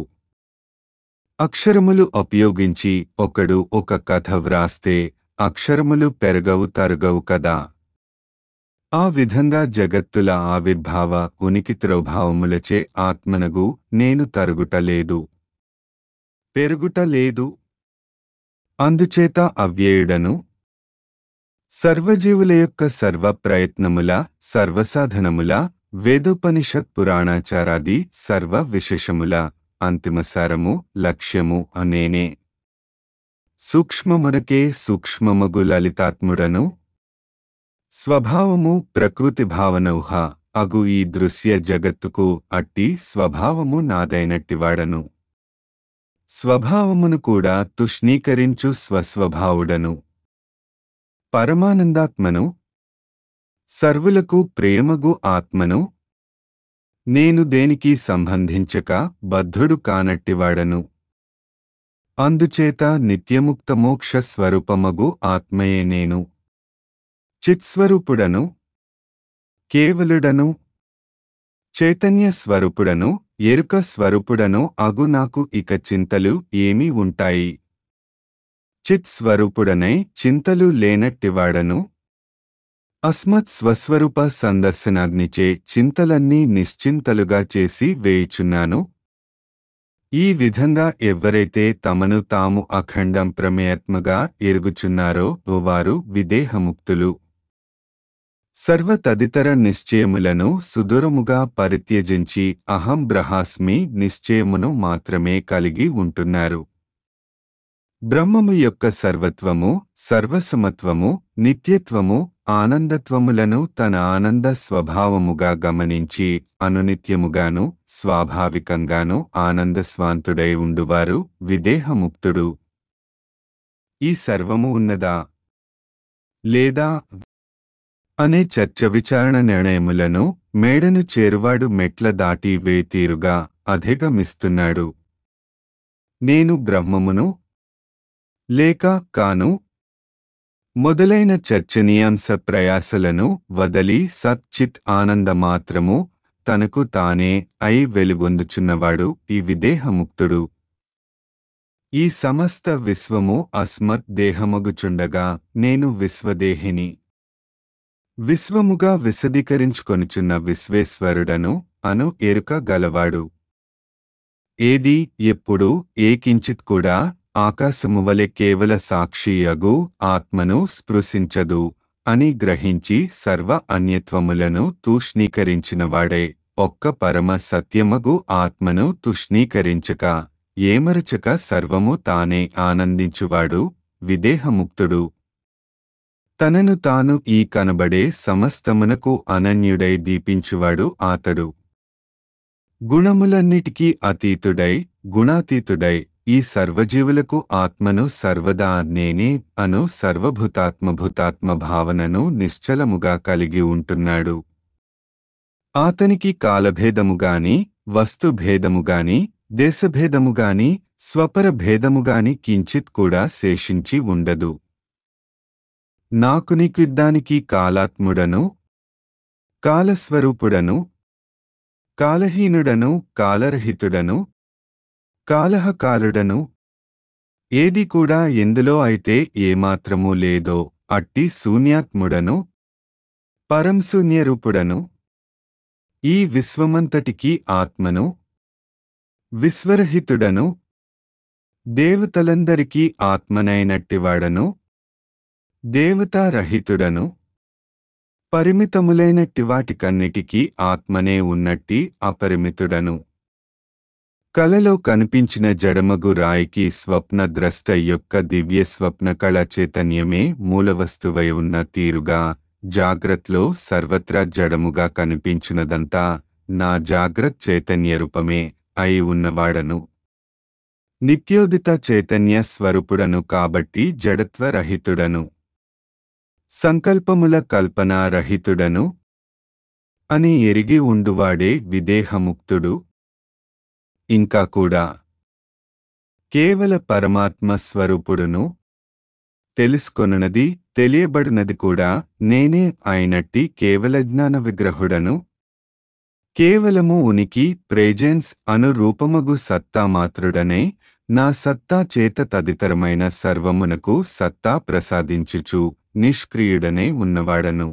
అక్షరములు ఉపయోగించి ఒకడు ఒక కథ వ్రాస్తే అక్షరములు పెరగవు తరుగవు కదా ఆ విధంగా జగత్తుల ఆవిర్భావ ఉనికి త్రోభావములచే ఆత్మనగు నేను తరుగుట లేదు పెరుగుట లేదు అందుచేత అవ్యయుడను సర్వజీవుల యొక్క సర్వ ప్రయత్నముల సర్వసాధనముల వేదోపనిషత్ పురాణాచారాది సర్వ విశేషముల అంతిమసారము లక్ష్యము అనేనే సూక్ష్మమునకే సూక్ష్మమగు లలితాత్ముడను స్వభావము ప్రకృతి భావనౌహ అగు ఈ దృశ్య జగత్తుకు అట్టి స్వభావము నాదైనట్టివాడను స్వభావమును కూడా తుష్ణీకరించు స్వస్వభావుడను పరమానందాత్మను సర్వులకు ప్రేమగు ఆత్మను నేను దేనికి సంబంధించక బద్ధుడు కానట్టివాడను అందుచేత నిత్యముక్త మోక్ష స్వరూపమగు ఆత్మయే నేను చిత్స్వరూపుడను కేవలుడను చైతన్య స్వరూపుడను ఎరుక స్వరూపుడను అగు నాకు ఇక చింతలు ఏమీ ఉంటాయి చిత్ స్వరూపుడనై చింతలు లేనట్టివాడను అస్మత్ స్వస్వరూప సందర్శనాగ్నిచే చింతలన్నీ నిశ్చింతలుగా చేసి వేయుచున్నాను ఈ విధంగా ఎవ్వరైతే తమను తాము అఖండం ప్రమేయాత్మగా ఎరుగుచున్నారో వారు విదేహముక్తులు సర్వ తదితర నిశ్చయములను సుదూరముగా పరిత్యజించి అహం బ్రహాస్మి నిశ్చయమును మాత్రమే కలిగి ఉంటున్నారు బ్రహ్మము యొక్క సర్వత్వము సర్వసమత్వము నిత్యత్వము ఆనందత్వములను తన ఆనంద స్వభావముగా గమనించి అనునిత్యముగాను స్వాభావికంగాను ఆనందస్వాంతుడై ఉండువారు విదేహముక్తుడు ఈ సర్వము ఉన్నదా లేదా అనే చర్చ విచారణ నిర్ణయములను మేడను చేరువాడు మెట్ల దాటి వేతీరుగా అధిగమిస్తున్నాడు నేను బ్రహ్మమును లేక కాను మొదలైన చర్చనీయాంశ ప్రయాసలను వదలి సచ్చిత్ ఆనందమాత్రము తనకు తానే అయి వెలుగొందుచున్నవాడు ఈ విదేహముక్తుడు ఈ సమస్త విశ్వము అస్మత్ దేహమగుచుండగా నేను విశ్వదేహిని విశ్వముగా విశదీకరించుకొనుచున్న విశ్వేశ్వరుడను అను ఎరుక గలవాడు ఏది ఎప్పుడు ఏకించిత్ కూడా ఆకాశము వలె కేవల సాక్షియగు ఆత్మను స్పృశించదు అని గ్రహించి సర్వ అన్యత్వములను తూష్ణీకరించినవాడే ఒక్క పరమ సత్యమగు ఆత్మను తుష్ణీకరించక ఏమరచక సర్వము తానే ఆనందించువాడు విదేహముక్తుడు తనను తాను ఈ కనబడే సమస్తమునకు అనన్యుడై దీపించువాడు ఆతడు గుణములన్నిటికీ అతీతుడై గుణాతీతుడై ఈ సర్వజీవులకు ఆత్మను సర్వదా నేనే అను సర్వభూతాత్మభూతాత్మ భావనను నిశ్చలముగా కలిగి ఉంటున్నాడు ఆతనికి కాలభేదముగాని వస్తుభేదముగాని దేశభేదముగాని స్వపర భేదముగాని కించిత్ కూడా శేషించి ఉండదు నాకునికిద్దానికి కాలాత్ముడను కాలస్వరూపుడను కాలహీనుడను కాలరహితుడను కాలహకాలుడను ఏది కూడా ఎందులో అయితే ఏమాత్రమూ లేదో అట్టి శూన్యాత్ముడను పరంశూన్యరూపుడను ఈ విశ్వమంతటికీ ఆత్మను విశ్వరహితుడను దేవతలందరికీ ఆత్మనైనట్టివాడను దేవతారహితుడను పరిమితములైనట్టి వాటికన్నిటికీ ఆత్మనే ఉన్నట్టి అపరిమితుడను కలలో కనిపించిన జడమగు రాయికి స్వప్న ద్రష్ట యొక్క దివ్య స్వప్న కళ చైతన్యమే మూలవస్తువై ఉన్న తీరుగా జాగ్రత్లో సర్వత్రా జడముగా కనిపించినదంతా నా జాగ్రత్ చైతన్య రూపమే అయి ఉన్నవాడను నిత్యోదిత చైతన్య స్వరూపుడను కాబట్టి జడత్వరహితుడను సంకల్పముల కల్పనారహితుడను అని ఎరిగి ఉండువాడే విదేహముక్తుడు ఇంకా కూడా కేవల పరమాత్మ స్వరూపుడును తెలుసుకొనున్నది తెలియబడినది కూడా నేనే అయినట్టి కేవల జ్ఞాన విగ్రహుడను కేవలము ఉనికి ప్రేజెన్స్ అను రూపమగు సత్తా మాత్రుడనే నా సత్తా చేత తదితరమైన సర్వమునకు సత్తా ప్రసాదించుచు నిష్క్రియుడనే ఉన్నవాడను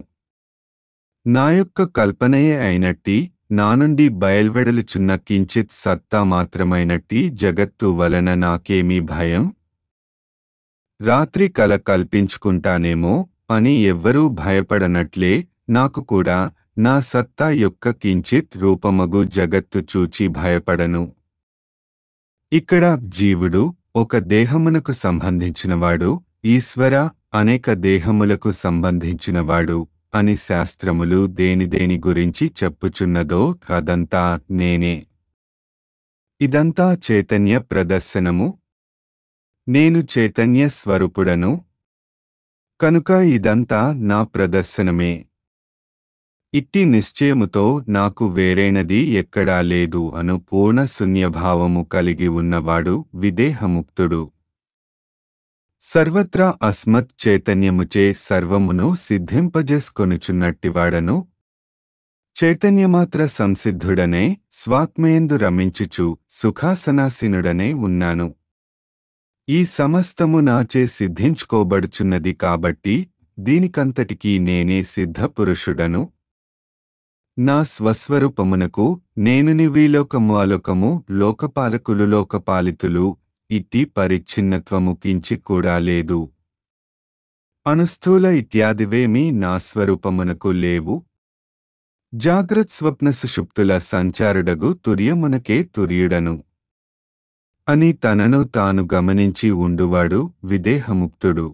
నా యొక్క కల్పనయే అయినట్టి నా నుండి బయల్వెడలుచున్న కించిత్ సత్తా మాత్రమైనట్టి జగత్తు వలన నాకేమీ భయం రాత్రి కల కల్పించుకుంటానేమో అని ఎవ్వరూ భయపడనట్లే నాకు కూడా నా సత్తా యొక్క కించిత్ రూపమగు జగత్తు చూచి భయపడను ఇక్కడ జీవుడు ఒక దేహమునకు సంబంధించినవాడు ఈశ్వర అనేక దేహములకు సంబంధించినవాడు అని శాస్త్రములు దేని దేని గురించి చెప్పుచున్నదో అదంతా నేనే ఇదంతా చైతన్య ప్రదర్శనము నేను చైతన్య స్వరూపుడను కనుక ఇదంతా నా ప్రదర్శనమే ఇట్టి నిశ్చయముతో నాకు వేరైనది ఎక్కడా లేదు అను పూర్ణ శూన్యభావము కలిగి ఉన్నవాడు విదేహముక్తుడు సర్వత్రా అస్మత్ చైతన్యముచే సర్వమును సిద్ధింపజేసుకొనుచున్నట్టివాడను చైతన్యమాత్ర సంసిద్ధుడనే స్వాత్మయందు రమించుచు సుఖాసనాసీనుడనే ఉన్నాను ఈ సమస్తము నాచే సిద్ధించుకోబడుచున్నది కాబట్టి దీనికంతటికీ నేనే సిద్ధ పురుషుడను నా స్వస్వరూపమునకు నేను నివీలోకము అలోకము లోకపాలకులు లోకపాలితులు ఇట్టి పరిచ్ఛిన్నత్వము కించి కూడా లేదు అనుస్థూల ఇత్యాదివేమీ నా స్వరూపమునకు లేవు జాగ్రత్ స్వప్న సుషుప్తుల సంచారుడగు తుర్యమునకే తుర్యుడను అని తనను తాను గమనించి ఉండువాడు విదేహముక్తుడు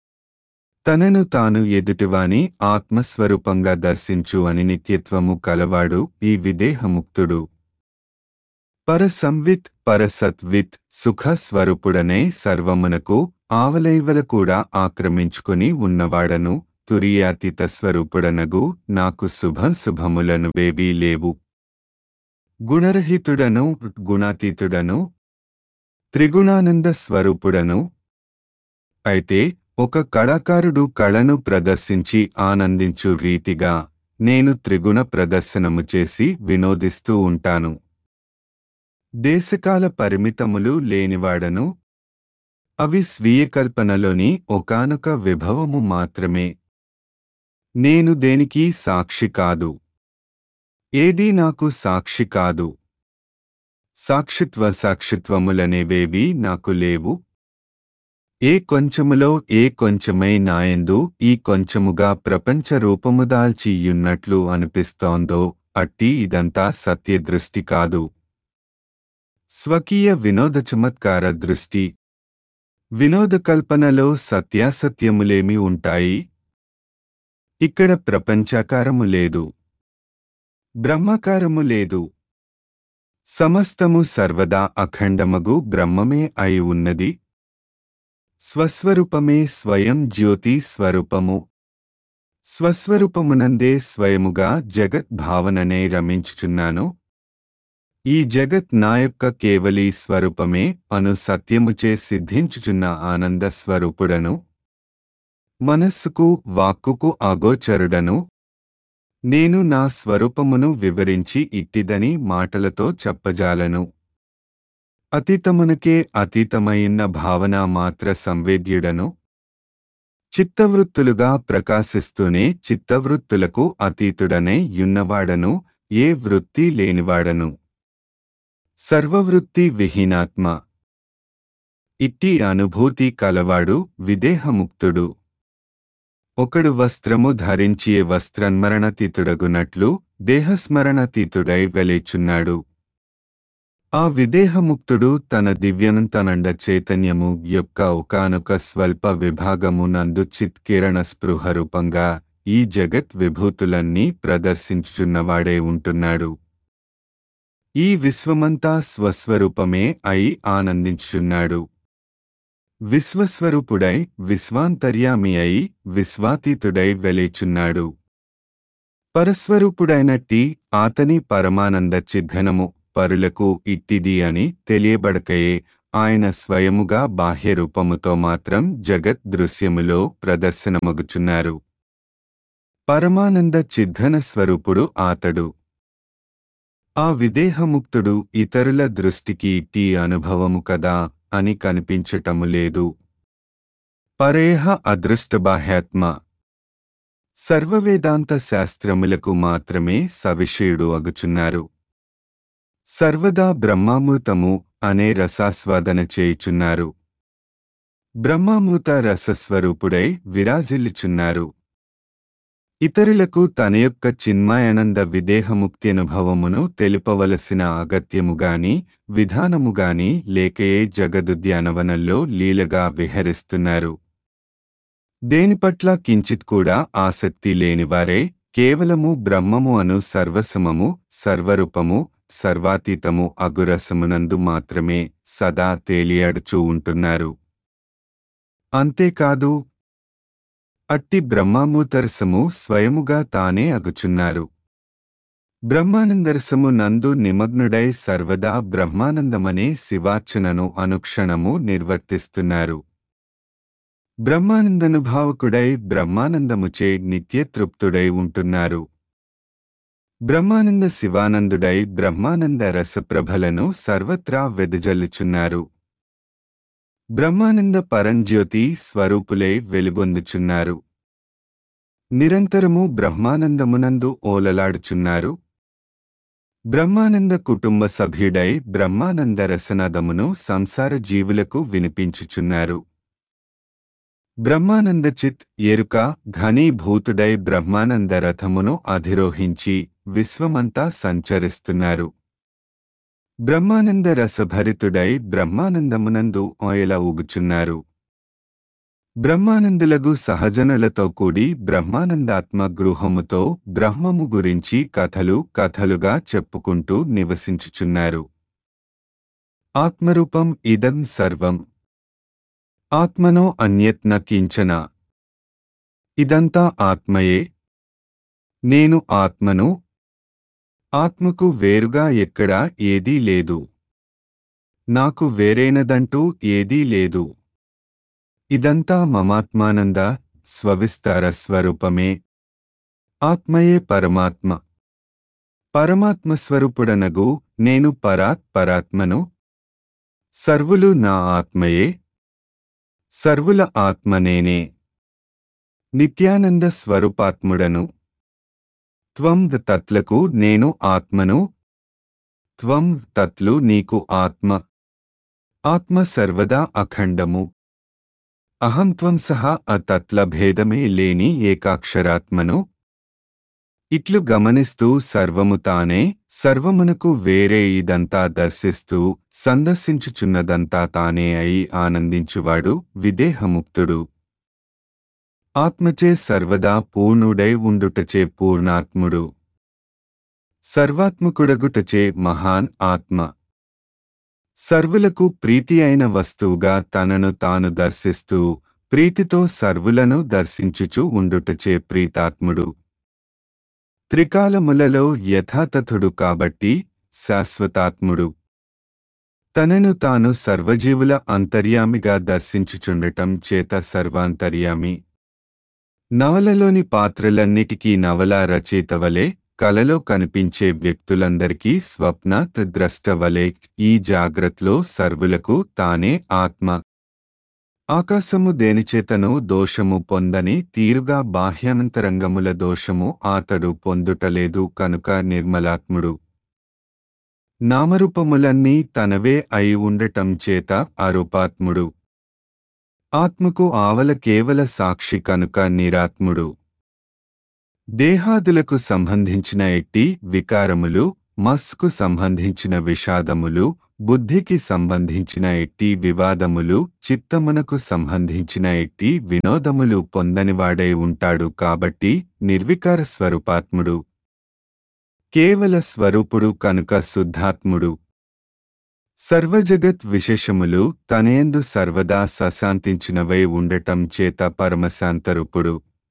తనను తాను ఎదుటివాని ఆత్మస్వరూపంగా దర్శించు అని నిత్యత్వము కలవాడు ఈ విదేహముక్తుడు పరసంవిత్ పరసత్విత్ సుఖస్వరూపుడనే సర్వమునకు ఆవలైవల కూడా ఆక్రమించుకుని ఉన్నవాడను తురియాతీత స్వరూపుడనగు నాకు శుభం శుభములను వేవీ లేవు గుణరహితుడను గుణాతీతుడను త్రిగుణానంద స్వరూపుడను అయితే ఒక కళాకారుడు కళను ప్రదర్శించి ఆనందించు రీతిగా నేను త్రిగుణ ప్రదర్శనము చేసి వినోదిస్తూ ఉంటాను దేశకాల పరిమితములు లేనివాడను అవి స్వీయ కల్పనలోని ఒకానొక విభవము మాత్రమే నేను దేనికి సాక్షి కాదు ఏదీ నాకు సాక్షి కాదు సాక్షిత్వ సాక్షిత్వములనేవేవి నాకు లేవు ఏ కొంచెములో ఏ కొంచెమై నాయందు ఈ కొంచెముగా ప్రపంచ రూపము దాల్చియున్నట్లు అనిపిస్తోందో అట్టి ఇదంతా సత్యదృష్టి కాదు స్వకీయ వినోద చమత్కార దృష్టి వినోద కల్పనలో సత్యాసత్యములేమి ఉంటాయి ఇక్కడ ప్రపంచాకారము లేదు బ్రహ్మకారము లేదు సమస్తము సర్వదా అఖండమగు బ్రహ్మమే అయి ఉన్నది స్వస్వరూపమే స్వయం జ్యోతి స్వరూపము స్వస్వరూపమునందే స్వయముగా జగత్ భావననే రమించుచున్నాను ఈ జగత్ నా యొక్క కేవలీ స్వరూపమే అను సత్యముచే సిద్ధించుచున్న ఆనంద స్వరూపుడను మనస్సుకు వాక్కుకు అగోచరుడను నేను నా స్వరూపమును వివరించి ఇట్టిదని మాటలతో చెప్పజాలను అతీతమునకే అతీతమైన భావన మాత్ర సంవేద్యుడను చిత్తవృత్తులుగా ప్రకాశిస్తూనే చిత్తవృత్తులకు అతీతుడనే యున్నవాడను ఏ వృత్తి లేనివాడను సర్వవృత్తి విహీనాత్మ ఇట్టి అనుభూతి కలవాడు విదేహముక్తుడు ఒకడు వస్త్రము ధరించి వస్త్రన్మరణతీతుడగునట్లు దేహస్మరణతీతుడై వెలేచున్నాడు ఆ విదేహముక్తుడు తన దివ్యనంతనండ చైతన్యము యొక్క ఒకానొక స్వల్ప విభాగము నందు చిత్కిరణ స్పృహ రూపంగా ఈ జగత్ విభూతులన్నీ ప్రదర్శించుచున్నవాడే ఉంటున్నాడు ఈ విశ్వమంతా స్వస్వరూపమే అయి ఆనందించుచున్నాడు విశ్వస్వరూపుడై విశ్వాంతర్యామి అయి విశ్వాతీతుడై వెలేచున్నాడు పరస్వరూపుడైనట్టి ఆతని పరమానంద చిద్ధనము పరులకు ఇట్టిది అని తెలియబడకయే ఆయన స్వయముగా బాహ్య రూపముతో మాత్రం జగత్ దృశ్యములో ప్రదర్శనమగుచున్నారు పరమానంద చిద్ధన స్వరూపుడు ఆతడు ఆ విదేహముక్తుడు ఇతరుల దృష్టికి ఇట్టి అనుభవము కదా అని కనిపించటము లేదు పరేహ అదృష్టబాహ్యాత్మ సర్వవేదాంత శాస్త్రములకు మాత్రమే సవిషయుడు అగుచున్నారు సర్వదా బ్రహ్మామృతము అనే రసాస్వాదన చేయుచున్నారు బ్రహ్మామృత రసస్వరూపుడై విరాజిల్లుచున్నారు ఇతరులకు తన యొక్క చిన్మయానంద విదేహముక్తి అనుభవమును తెలుపవలసిన అగత్యముగాని విధానముగాని లేకయే జగదుద్యానవనంలో లీలగా విహరిస్తున్నారు దేని పట్ల కించిత్ కూడా ఆసక్తి లేనివారే కేవలము బ్రహ్మము అను సర్వసమము సర్వరూపము సర్వాతీతము అగురసమునందు మాత్రమే సదా తేలియాడుచూ ఉంటున్నారు అంతేకాదు అట్టి బ్రహ్మామూతరసము స్వయముగా తానే అగుచున్నారు బ్రహ్మానందరసము నందు నిమగ్నుడై సర్వదా బ్రహ్మానందమనే శివార్చనను అనుక్షణము నిర్వర్తిస్తున్నారు బ్రహ్మానందనుభావకుడై బ్రహ్మానందముచే నిత్యతృప్తుడై ఉంటున్నారు బ్రహ్మానంద శివానందుడై బ్రహ్మానంద రసప్రభలను సర్వత్రా వెదజల్లుచున్నారు బ్రహ్మానంద పరంజ్యోతి స్వరూపులై వెలుగొందుచున్నారు నిరంతరము బ్రహ్మానందమునందు ఓలలాడుచున్నారు బ్రహ్మానంద కుటుంబ సభ్యుడై బ్రహ్మానంద రసనాదమును సంసార జీవులకు వినిపించుచున్నారు బ్రహ్మానంద చిత్ ఎరుక ఘనీభూతుడై బ్రహ్మానంద రథమును అధిరోహించి విశ్వమంతా సంచరిస్తున్నారు బ్రహ్మానంద రసభరితుడై బ్రహ్మానందమునందు ఓయల ఊగుచున్నారు బ్రహ్మానందులగు సహజనులతో కూడి బ్రహ్మానందాత్మ గృహముతో బ్రహ్మము గురించి కథలు కథలుగా చెప్పుకుంటూ నివసించుచున్నారు ఆత్మరూపం ఇదం సర్వం ఆత్మనో అన్యత్న కించన ఇదంతా ఆత్మయే నేను ఆత్మను ఆత్మకు వేరుగా ఎక్కడా ఏదీ లేదు నాకు వేరైనదంటూ ఏదీ లేదు ఇదంతా మమాత్మానంద స్వవిస్తార స్వరూపమే ఆత్మయే పరమాత్మ పరమాత్మ స్వరూపుడనగు నేను పరాత్ పరాత్మను సర్వులు నా ఆత్మయే సర్వుల ఆత్మ నేనే నిత్యానంద స్వరూపాత్ముడను త్వం తత్లకు నేను ఆత్మను త్వం తత్లు నీకు ఆత్మ ఆత్మ సర్వదా అఖండము అహం త్వం సహా అతత్ల భేదమే లేని ఏకాక్షరాత్మను ఇట్లు గమనిస్తూ సర్వము తానే సర్వమునకు వేరే ఇదంతా దర్శిస్తూ సందర్శించుచున్నదంతా తానే అయి ఆనందించువాడు విదేహముక్తుడు ఆత్మచే సర్వదా పూర్ణుడై ఉండుటచే పూర్ణాత్ముడు సర్వాత్మకుడగుటచే మహాన్ ఆత్మ సర్వులకు ప్రీతి అయిన వస్తువుగా తనను తాను దర్శిస్తూ ప్రీతితో సర్వులను దర్శించుచు ఉండుటచే ప్రీతాత్ముడు త్రికాలములలో యథాతథుడు కాబట్టి శాశ్వతాత్ముడు తనను తాను సర్వజీవుల అంతర్యామిగా దర్శించుచుండటం చేత సర్వాంతర్యామి నవలలోని పాత్రలన్నిటికీ నవల రచయితవలే కలలో కనిపించే వ్యక్తులందరికీ స్వప్న ద్రష్టవలే ఈ జాగ్రత్తలో సర్వులకు తానే ఆత్మ ఆకాశము దేనిచేతను దోషము పొందని తీరుగా బాహ్యాంతరంగముల దోషము ఆతడు పొందుటలేదు కనుక నిర్మలాత్ముడు నామరూపములన్నీ తనవే అయి ఉండటం చేత అరూపాత్ముడు ఆత్మకు ఆవల కేవల సాక్షి కనుక నిరాత్ముడు దేహాదులకు సంబంధించిన ఎట్టి వికారములు మస్కు సంబంధించిన విషాదములు బుద్ధికి సంబంధించిన ఎట్టి వివాదములు చిత్తమునకు సంబంధించిన ఎట్టి వినోదములు పొందనివాడై ఉంటాడు కాబట్టి నిర్వికార స్వరూపాత్ముడు కేవల స్వరూపుడు కనుక శుద్ధాత్ముడు సర్వజగత్ విశేషములు తనేందు సర్వదా సశాంతించినవై ఉండటం చేత పరమశాంతరూపుడు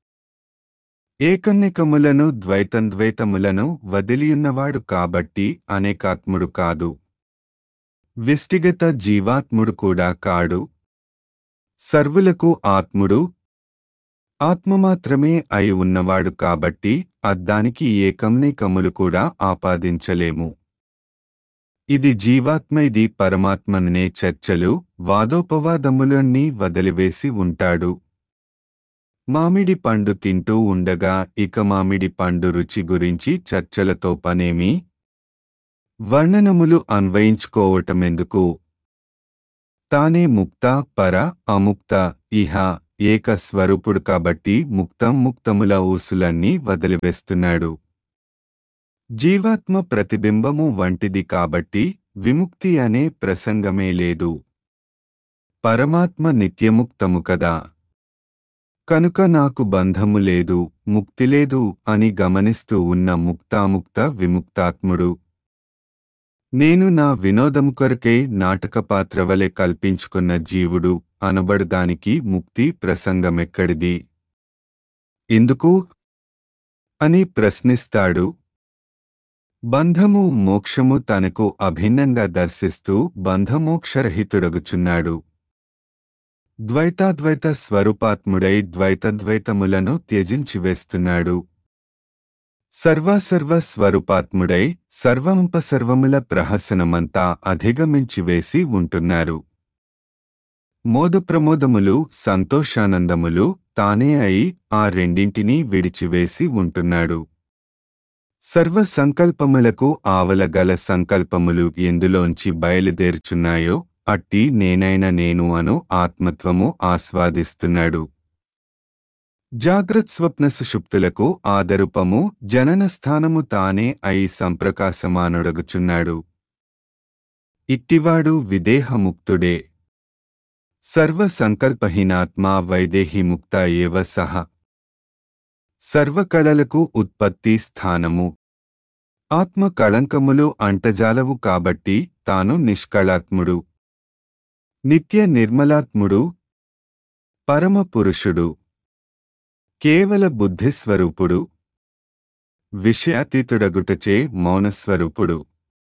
ఏకన్నికములను ద్వైతంద్వైతములను వదిలియున్నవాడు కాబట్టి అనేకాత్ముడు కాదు వ్యష్టిగత జీవాత్ముడు కూడా కాడు సర్వులకు ఆత్ముడు ఆత్మ మాత్రమే అయి ఉన్నవాడు కాబట్టి అద్దానికి ఏకంనేకములు కూడా ఆపాదించలేము ఇది జీవాత్మ ఇది పరమాత్మనే చర్చలు వాదోపవాదములన్నీ వదిలివేసి ఉంటాడు మామిడి పండు తింటూ ఉండగా ఇక మామిడి పండు రుచి గురించి చర్చలతో పనేమి వర్ణనములు అన్వయించుకోవటమెందుకు తానే ముక్త పర అముక్త ఇహ ఏక స్వరూపుడు కాబట్టి ముక్తం ముక్తముల ఊసులన్నీ వదిలివేస్తున్నాడు జీవాత్మ ప్రతిబింబము వంటిది కాబట్టి విముక్తి అనే ప్రసంగమే లేదు పరమాత్మ నిత్యముక్తము కదా కనుక నాకు బంధము లేదు ముక్తి లేదు అని గమనిస్తూ ఉన్న ముక్తాముక్త విముక్తాత్ముడు నేను నా వినోదము కొరకే నాటక పాత్ర వలె కల్పించుకున్న జీవుడు అనబడుదానికి ముక్తి ప్రసంగమెక్కడిది ఎందుకు అని ప్రశ్నిస్తాడు బంధము మోక్షము తనకు అభిన్నంగా దర్శిస్తూ బంధమోక్షరహితుడగుచున్నాడు ద్వైతాద్వైత స్వరూపాత్ముడై ద్వైతద్వైతములను త్యజించివేస్తున్నాడు సర్వాసర్వ స్వరూపాత్ముడై సర్వంపసర్వముల ప్రహసనమంతా అధిగమించి వేసి ఉంటున్నారు మోదప్రమోదములు సంతోషానందములు తానే అయి ఆ రెండింటినీ విడిచివేసి ఉంటున్నాడు సర్వ సంకల్పములకు ఆవలగల సంకల్పములు ఎందులోంచి బయలుదేరుచున్నాయో అట్టి నేనైన నేను అను ఆత్మత్వము ఆస్వాదిస్తున్నాడు జాగ్రత్ స్వప్న సుషుప్తులకు ఆదరుపము జనన స్థానము తానే అయి సంప్రకాశమానుడగుచున్నాడు ఇట్టివాడు విదేహముక్తుడే సర్వ సంకల్పహీనాత్మా వైదేహిముక్త ఏవ సహ సర్వకళలకు ఉత్పత్తి స్థానము ఆత్మ కళంకములు అంటజాలవు కాబట్టి తాను నిష్కళాత్ముడు నిత్య నిర్మలాత్ముడు పరమ పురుషుడు కేవల బుద్ధిస్వరూపుడు విషయాతీతుడగుటచే మౌనస్వరూపుడు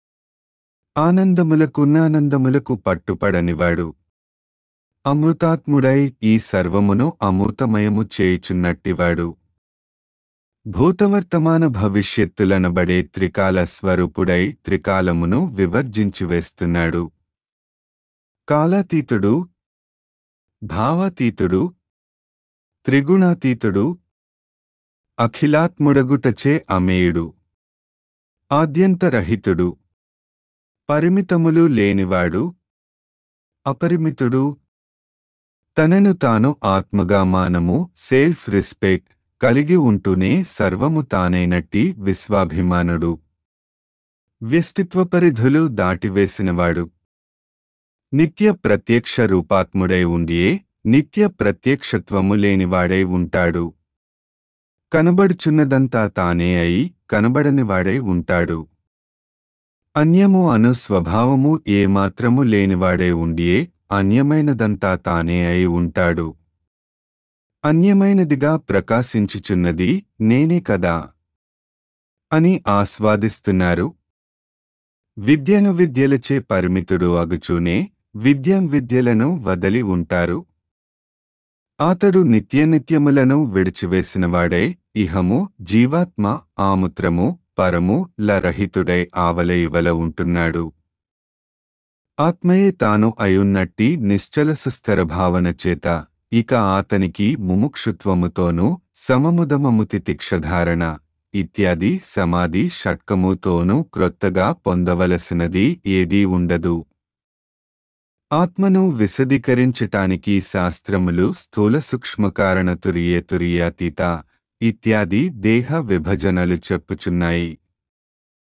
ఆనందములకున్నానందములకు పట్టుపడనివాడు అమృతాత్ముడై ఈ సర్వమును అమృతమయము చేయుచున్నట్టివాడు భూతవర్తమాన భవిష్యత్తులనబడే త్రికాల స్వరూపుడై త్రికాలమును వివర్జించివేస్తున్నాడు కాలాతీతుడు భావాతీతుడు త్రిగుణాతీతుడు అఖిలాత్ముడగుటచే అమేయుడు ఆద్యంతరహితుడు పరిమితములు లేనివాడు అపరిమితుడు తనను తాను ఆత్మగా మానము సెల్ఫ్ రెస్పెక్ట్ కలిగి ఉంటూనే సర్వము తానైనట్టి విశ్వాభిమానుడు వ్యస్తిత్వ పరిధులు దాటివేసినవాడు నిత్య ప్రత్యక్ష రూపాత్ముడై ఉండియే నిత్య ప్రత్యక్షత్వము లేనివాడై ఉంటాడు కనబడుచున్నదంతా తానే అయి కనబడనివాడై ఉంటాడు అన్యము అను స్వభావము ఏమాత్రము లేనివాడై ఉండియే అన్యమైనదంతా తానే అయి ఉంటాడు అన్యమైనదిగా ప్రకాశించుచున్నది నేనే కదా అని ఆస్వాదిస్తున్నారు విద్యను విద్యలచే పరిమితుడు అగుచూనే విద్యం విద్యలను వదలి ఉంటారు అతడు నిత్యనిత్యములను విడిచివేసినవాడై ఇహము జీవాత్మ ఆముత్రము పరము లరహితుడై ఆవల ఇవల ఉంటున్నాడు ఆత్మయే తాను అయున్నట్టి నిశ్చల సుస్థిర భావన చేత ఇక ఆతనికి ముముక్షుత్వముతోనూ సమముదమముతి తిక్షధారణ ఇత్యాది సమాధి షట్కముతోనూ క్రొత్తగా పొందవలసినది ఏదీ ఉండదు ఆత్మను విశదీకరించటానికి శాస్త్రములు స్థూల సూక్ష్మకారణ తురియ తురియాతీత ఇత్యాది దేహ విభజనలు చెప్పుచున్నాయి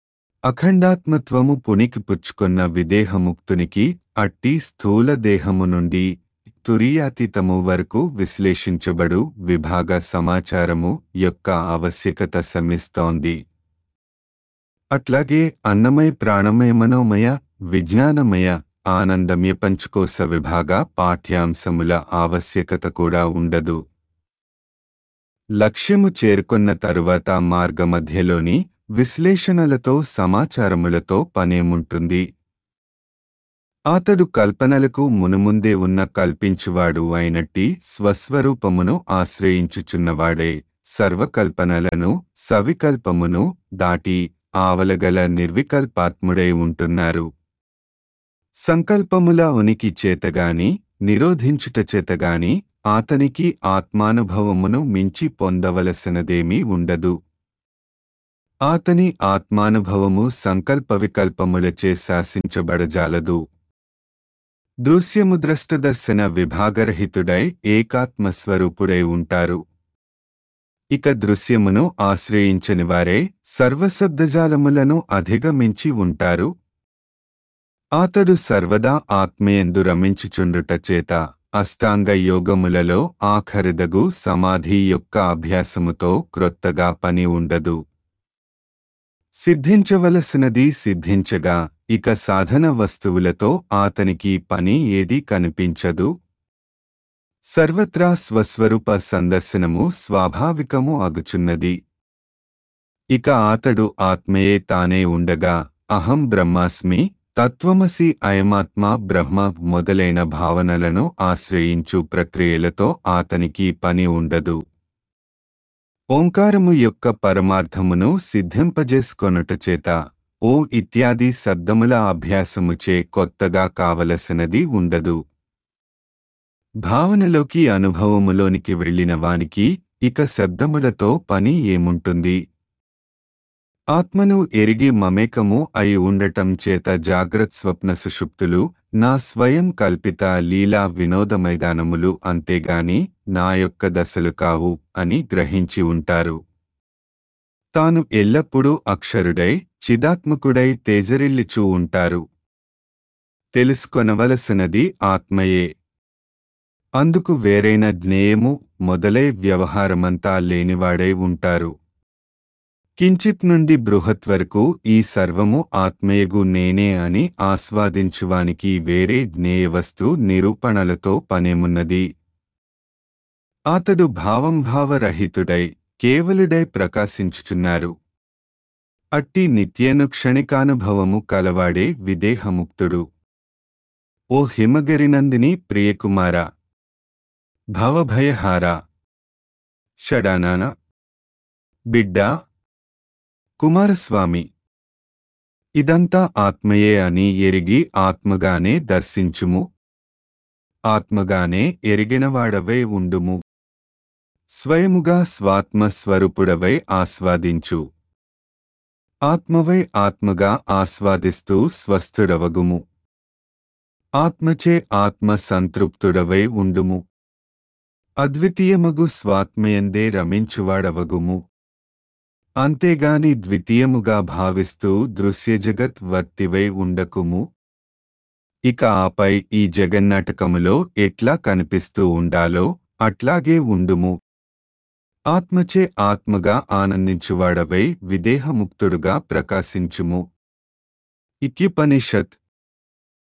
అఖండాత్మత్వము పునికి పుచ్చుకొన్న విదేహముక్తునికి అట్టి స్థూల దేహము నుండి తురియాతీతము వరకు విశ్లేషించబడు విభాగ సమాచారము యొక్క ఆవశ్యకత శమిస్తోంది అట్లాగే అన్నమయ ప్రాణమయ మనోమయ విజ్ఞానమయ ఆనందమయ పంచకోశ విభాగ పాఠ్యాంశముల ఆవశ్యకత కూడా ఉండదు లక్ష్యము చేరుకున్న తరువాత మార్గమధ్యలోని విశ్లేషణలతో సమాచారములతో పనేముంటుంది అతడు కల్పనలకు మునుముందే ఉన్న కల్పించువాడు అయినట్టి స్వస్వరూపమును ఆశ్రయించుచున్నవాడే సర్వకల్పనలను సవికల్పమును దాటి ఆవలగల నిర్వికల్పాత్ముడై ఉంటున్నారు సంకల్పముల ఉనికి చేతగాని నిరోధించుట చేతగాని ఆతనికి ఆత్మానుభవమును మించి పొందవలసినదేమీ ఉండదు ఆతని ఆత్మానుభవము సంకల్ప వికల్పములచే శాసించబడజాలదు దృశ్యము ద్రష్టదర్శన విభాగరహితుడై ఏకాత్మస్వరూపుడై ఉంటారు ఇక దృశ్యమును ఆశ్రయించని వారే సర్వశబ్దజాలములను అధిగమించి ఉంటారు అతడు సర్వదా ఆత్మయందు రమించుచుండుట చేత అష్టాంగ యోగములలో ఆఖరిదగు సమాధి యొక్క అభ్యాసముతో క్రొత్తగా పని ఉండదు సిద్ధించవలసినది సిద్ధించగా ఇక సాధన వస్తువులతో ఆతనికి పని ఏదీ కనిపించదు సర్వత్రా స్వస్వరూప సందర్శనము స్వాభావికము అగుచున్నది ఇక ఆతడు ఆత్మయే తానే ఉండగా అహం బ్రహ్మాస్మి తత్వమసి అయమాత్మ బ్రహ్మ మొదలైన భావనలను ఆశ్రయించు ప్రక్రియలతో ఆతనికి పని ఉండదు ఓంకారము యొక్క పరమార్థమును సిద్ధింపజేసుకొనుట చేత ఓ ఇత్యాది శబ్దముల అభ్యాసముచే కొత్తగా కావలసినది ఉండదు భావనలోకి అనుభవములోనికి వెళ్ళిన వానికి ఇక శబ్దములతో పని ఏముంటుంది ఆత్మను ఎరిగి మమేకము అయి ఉండటం చేత జాగ్రత్ స్వప్న సుషుప్తులు నా స్వయం కల్పిత లీలా వినోద మైదానములు అంతేగాని నా యొక్క దశలు కావు అని గ్రహించి ఉంటారు తాను ఎల్లప్పుడూ అక్షరుడై చిదాత్మకుడై తేజరిల్లిచూ ఉంటారు తెలుసుకొనవలసినది ఆత్మయే అందుకు వేరైన జ్ఞేయము మొదలై వ్యవహారమంతా లేనివాడై ఉంటారు కించిత్ నుండి బృహత్ వరకు ఈ సర్వము ఆత్మయగు నేనే అని ఆస్వాదించువానికి వేరే జ్ఞేయవస్తు నిరూపణలతో పనేమున్నది అతడు భావంభావరహితుడై కేవలుడై ప్రకాశించుచున్నారు అట్టి నిత్యను క్షణికానుభవము కలవాడే విదేహముక్తుడు ఓ హిమగిరినందిని ప్రియకుమార భవభయహార షడానాన బిడ్డా కుమారస్వామి ఇదంతా ఆత్మయే అని ఎరిగి ఆత్మగానే దర్శించుము ఆత్మగానే ఎరిగినవాడవై ఉండుము స్వయముగా స్వాత్మ స్వరూపుడవై ఆస్వాదించు ఆత్మవై ఆత్మగా ఆస్వాదిస్తూ స్వస్థుడవగుము ఆత్మచే ఆత్మ సంతృప్తుడవై ఉండుము అద్వితీయమగు స్వాత్మయందే రమించువాడవగుము అంతేగాని ద్వితీయముగా భావిస్తూ దృశ్యజగత్ వర్తివై ఉండకుము ఇక ఆపై ఈ జగన్నాటకములో ఎట్లా కనిపిస్తూ ఉండాలో అట్లాగే ఉండుము ఆత్మచే ఆత్మగా ఆనందించువాడవై విదేహముక్తుడుగా ప్రకాశించుము ఇక్యుపనిషత్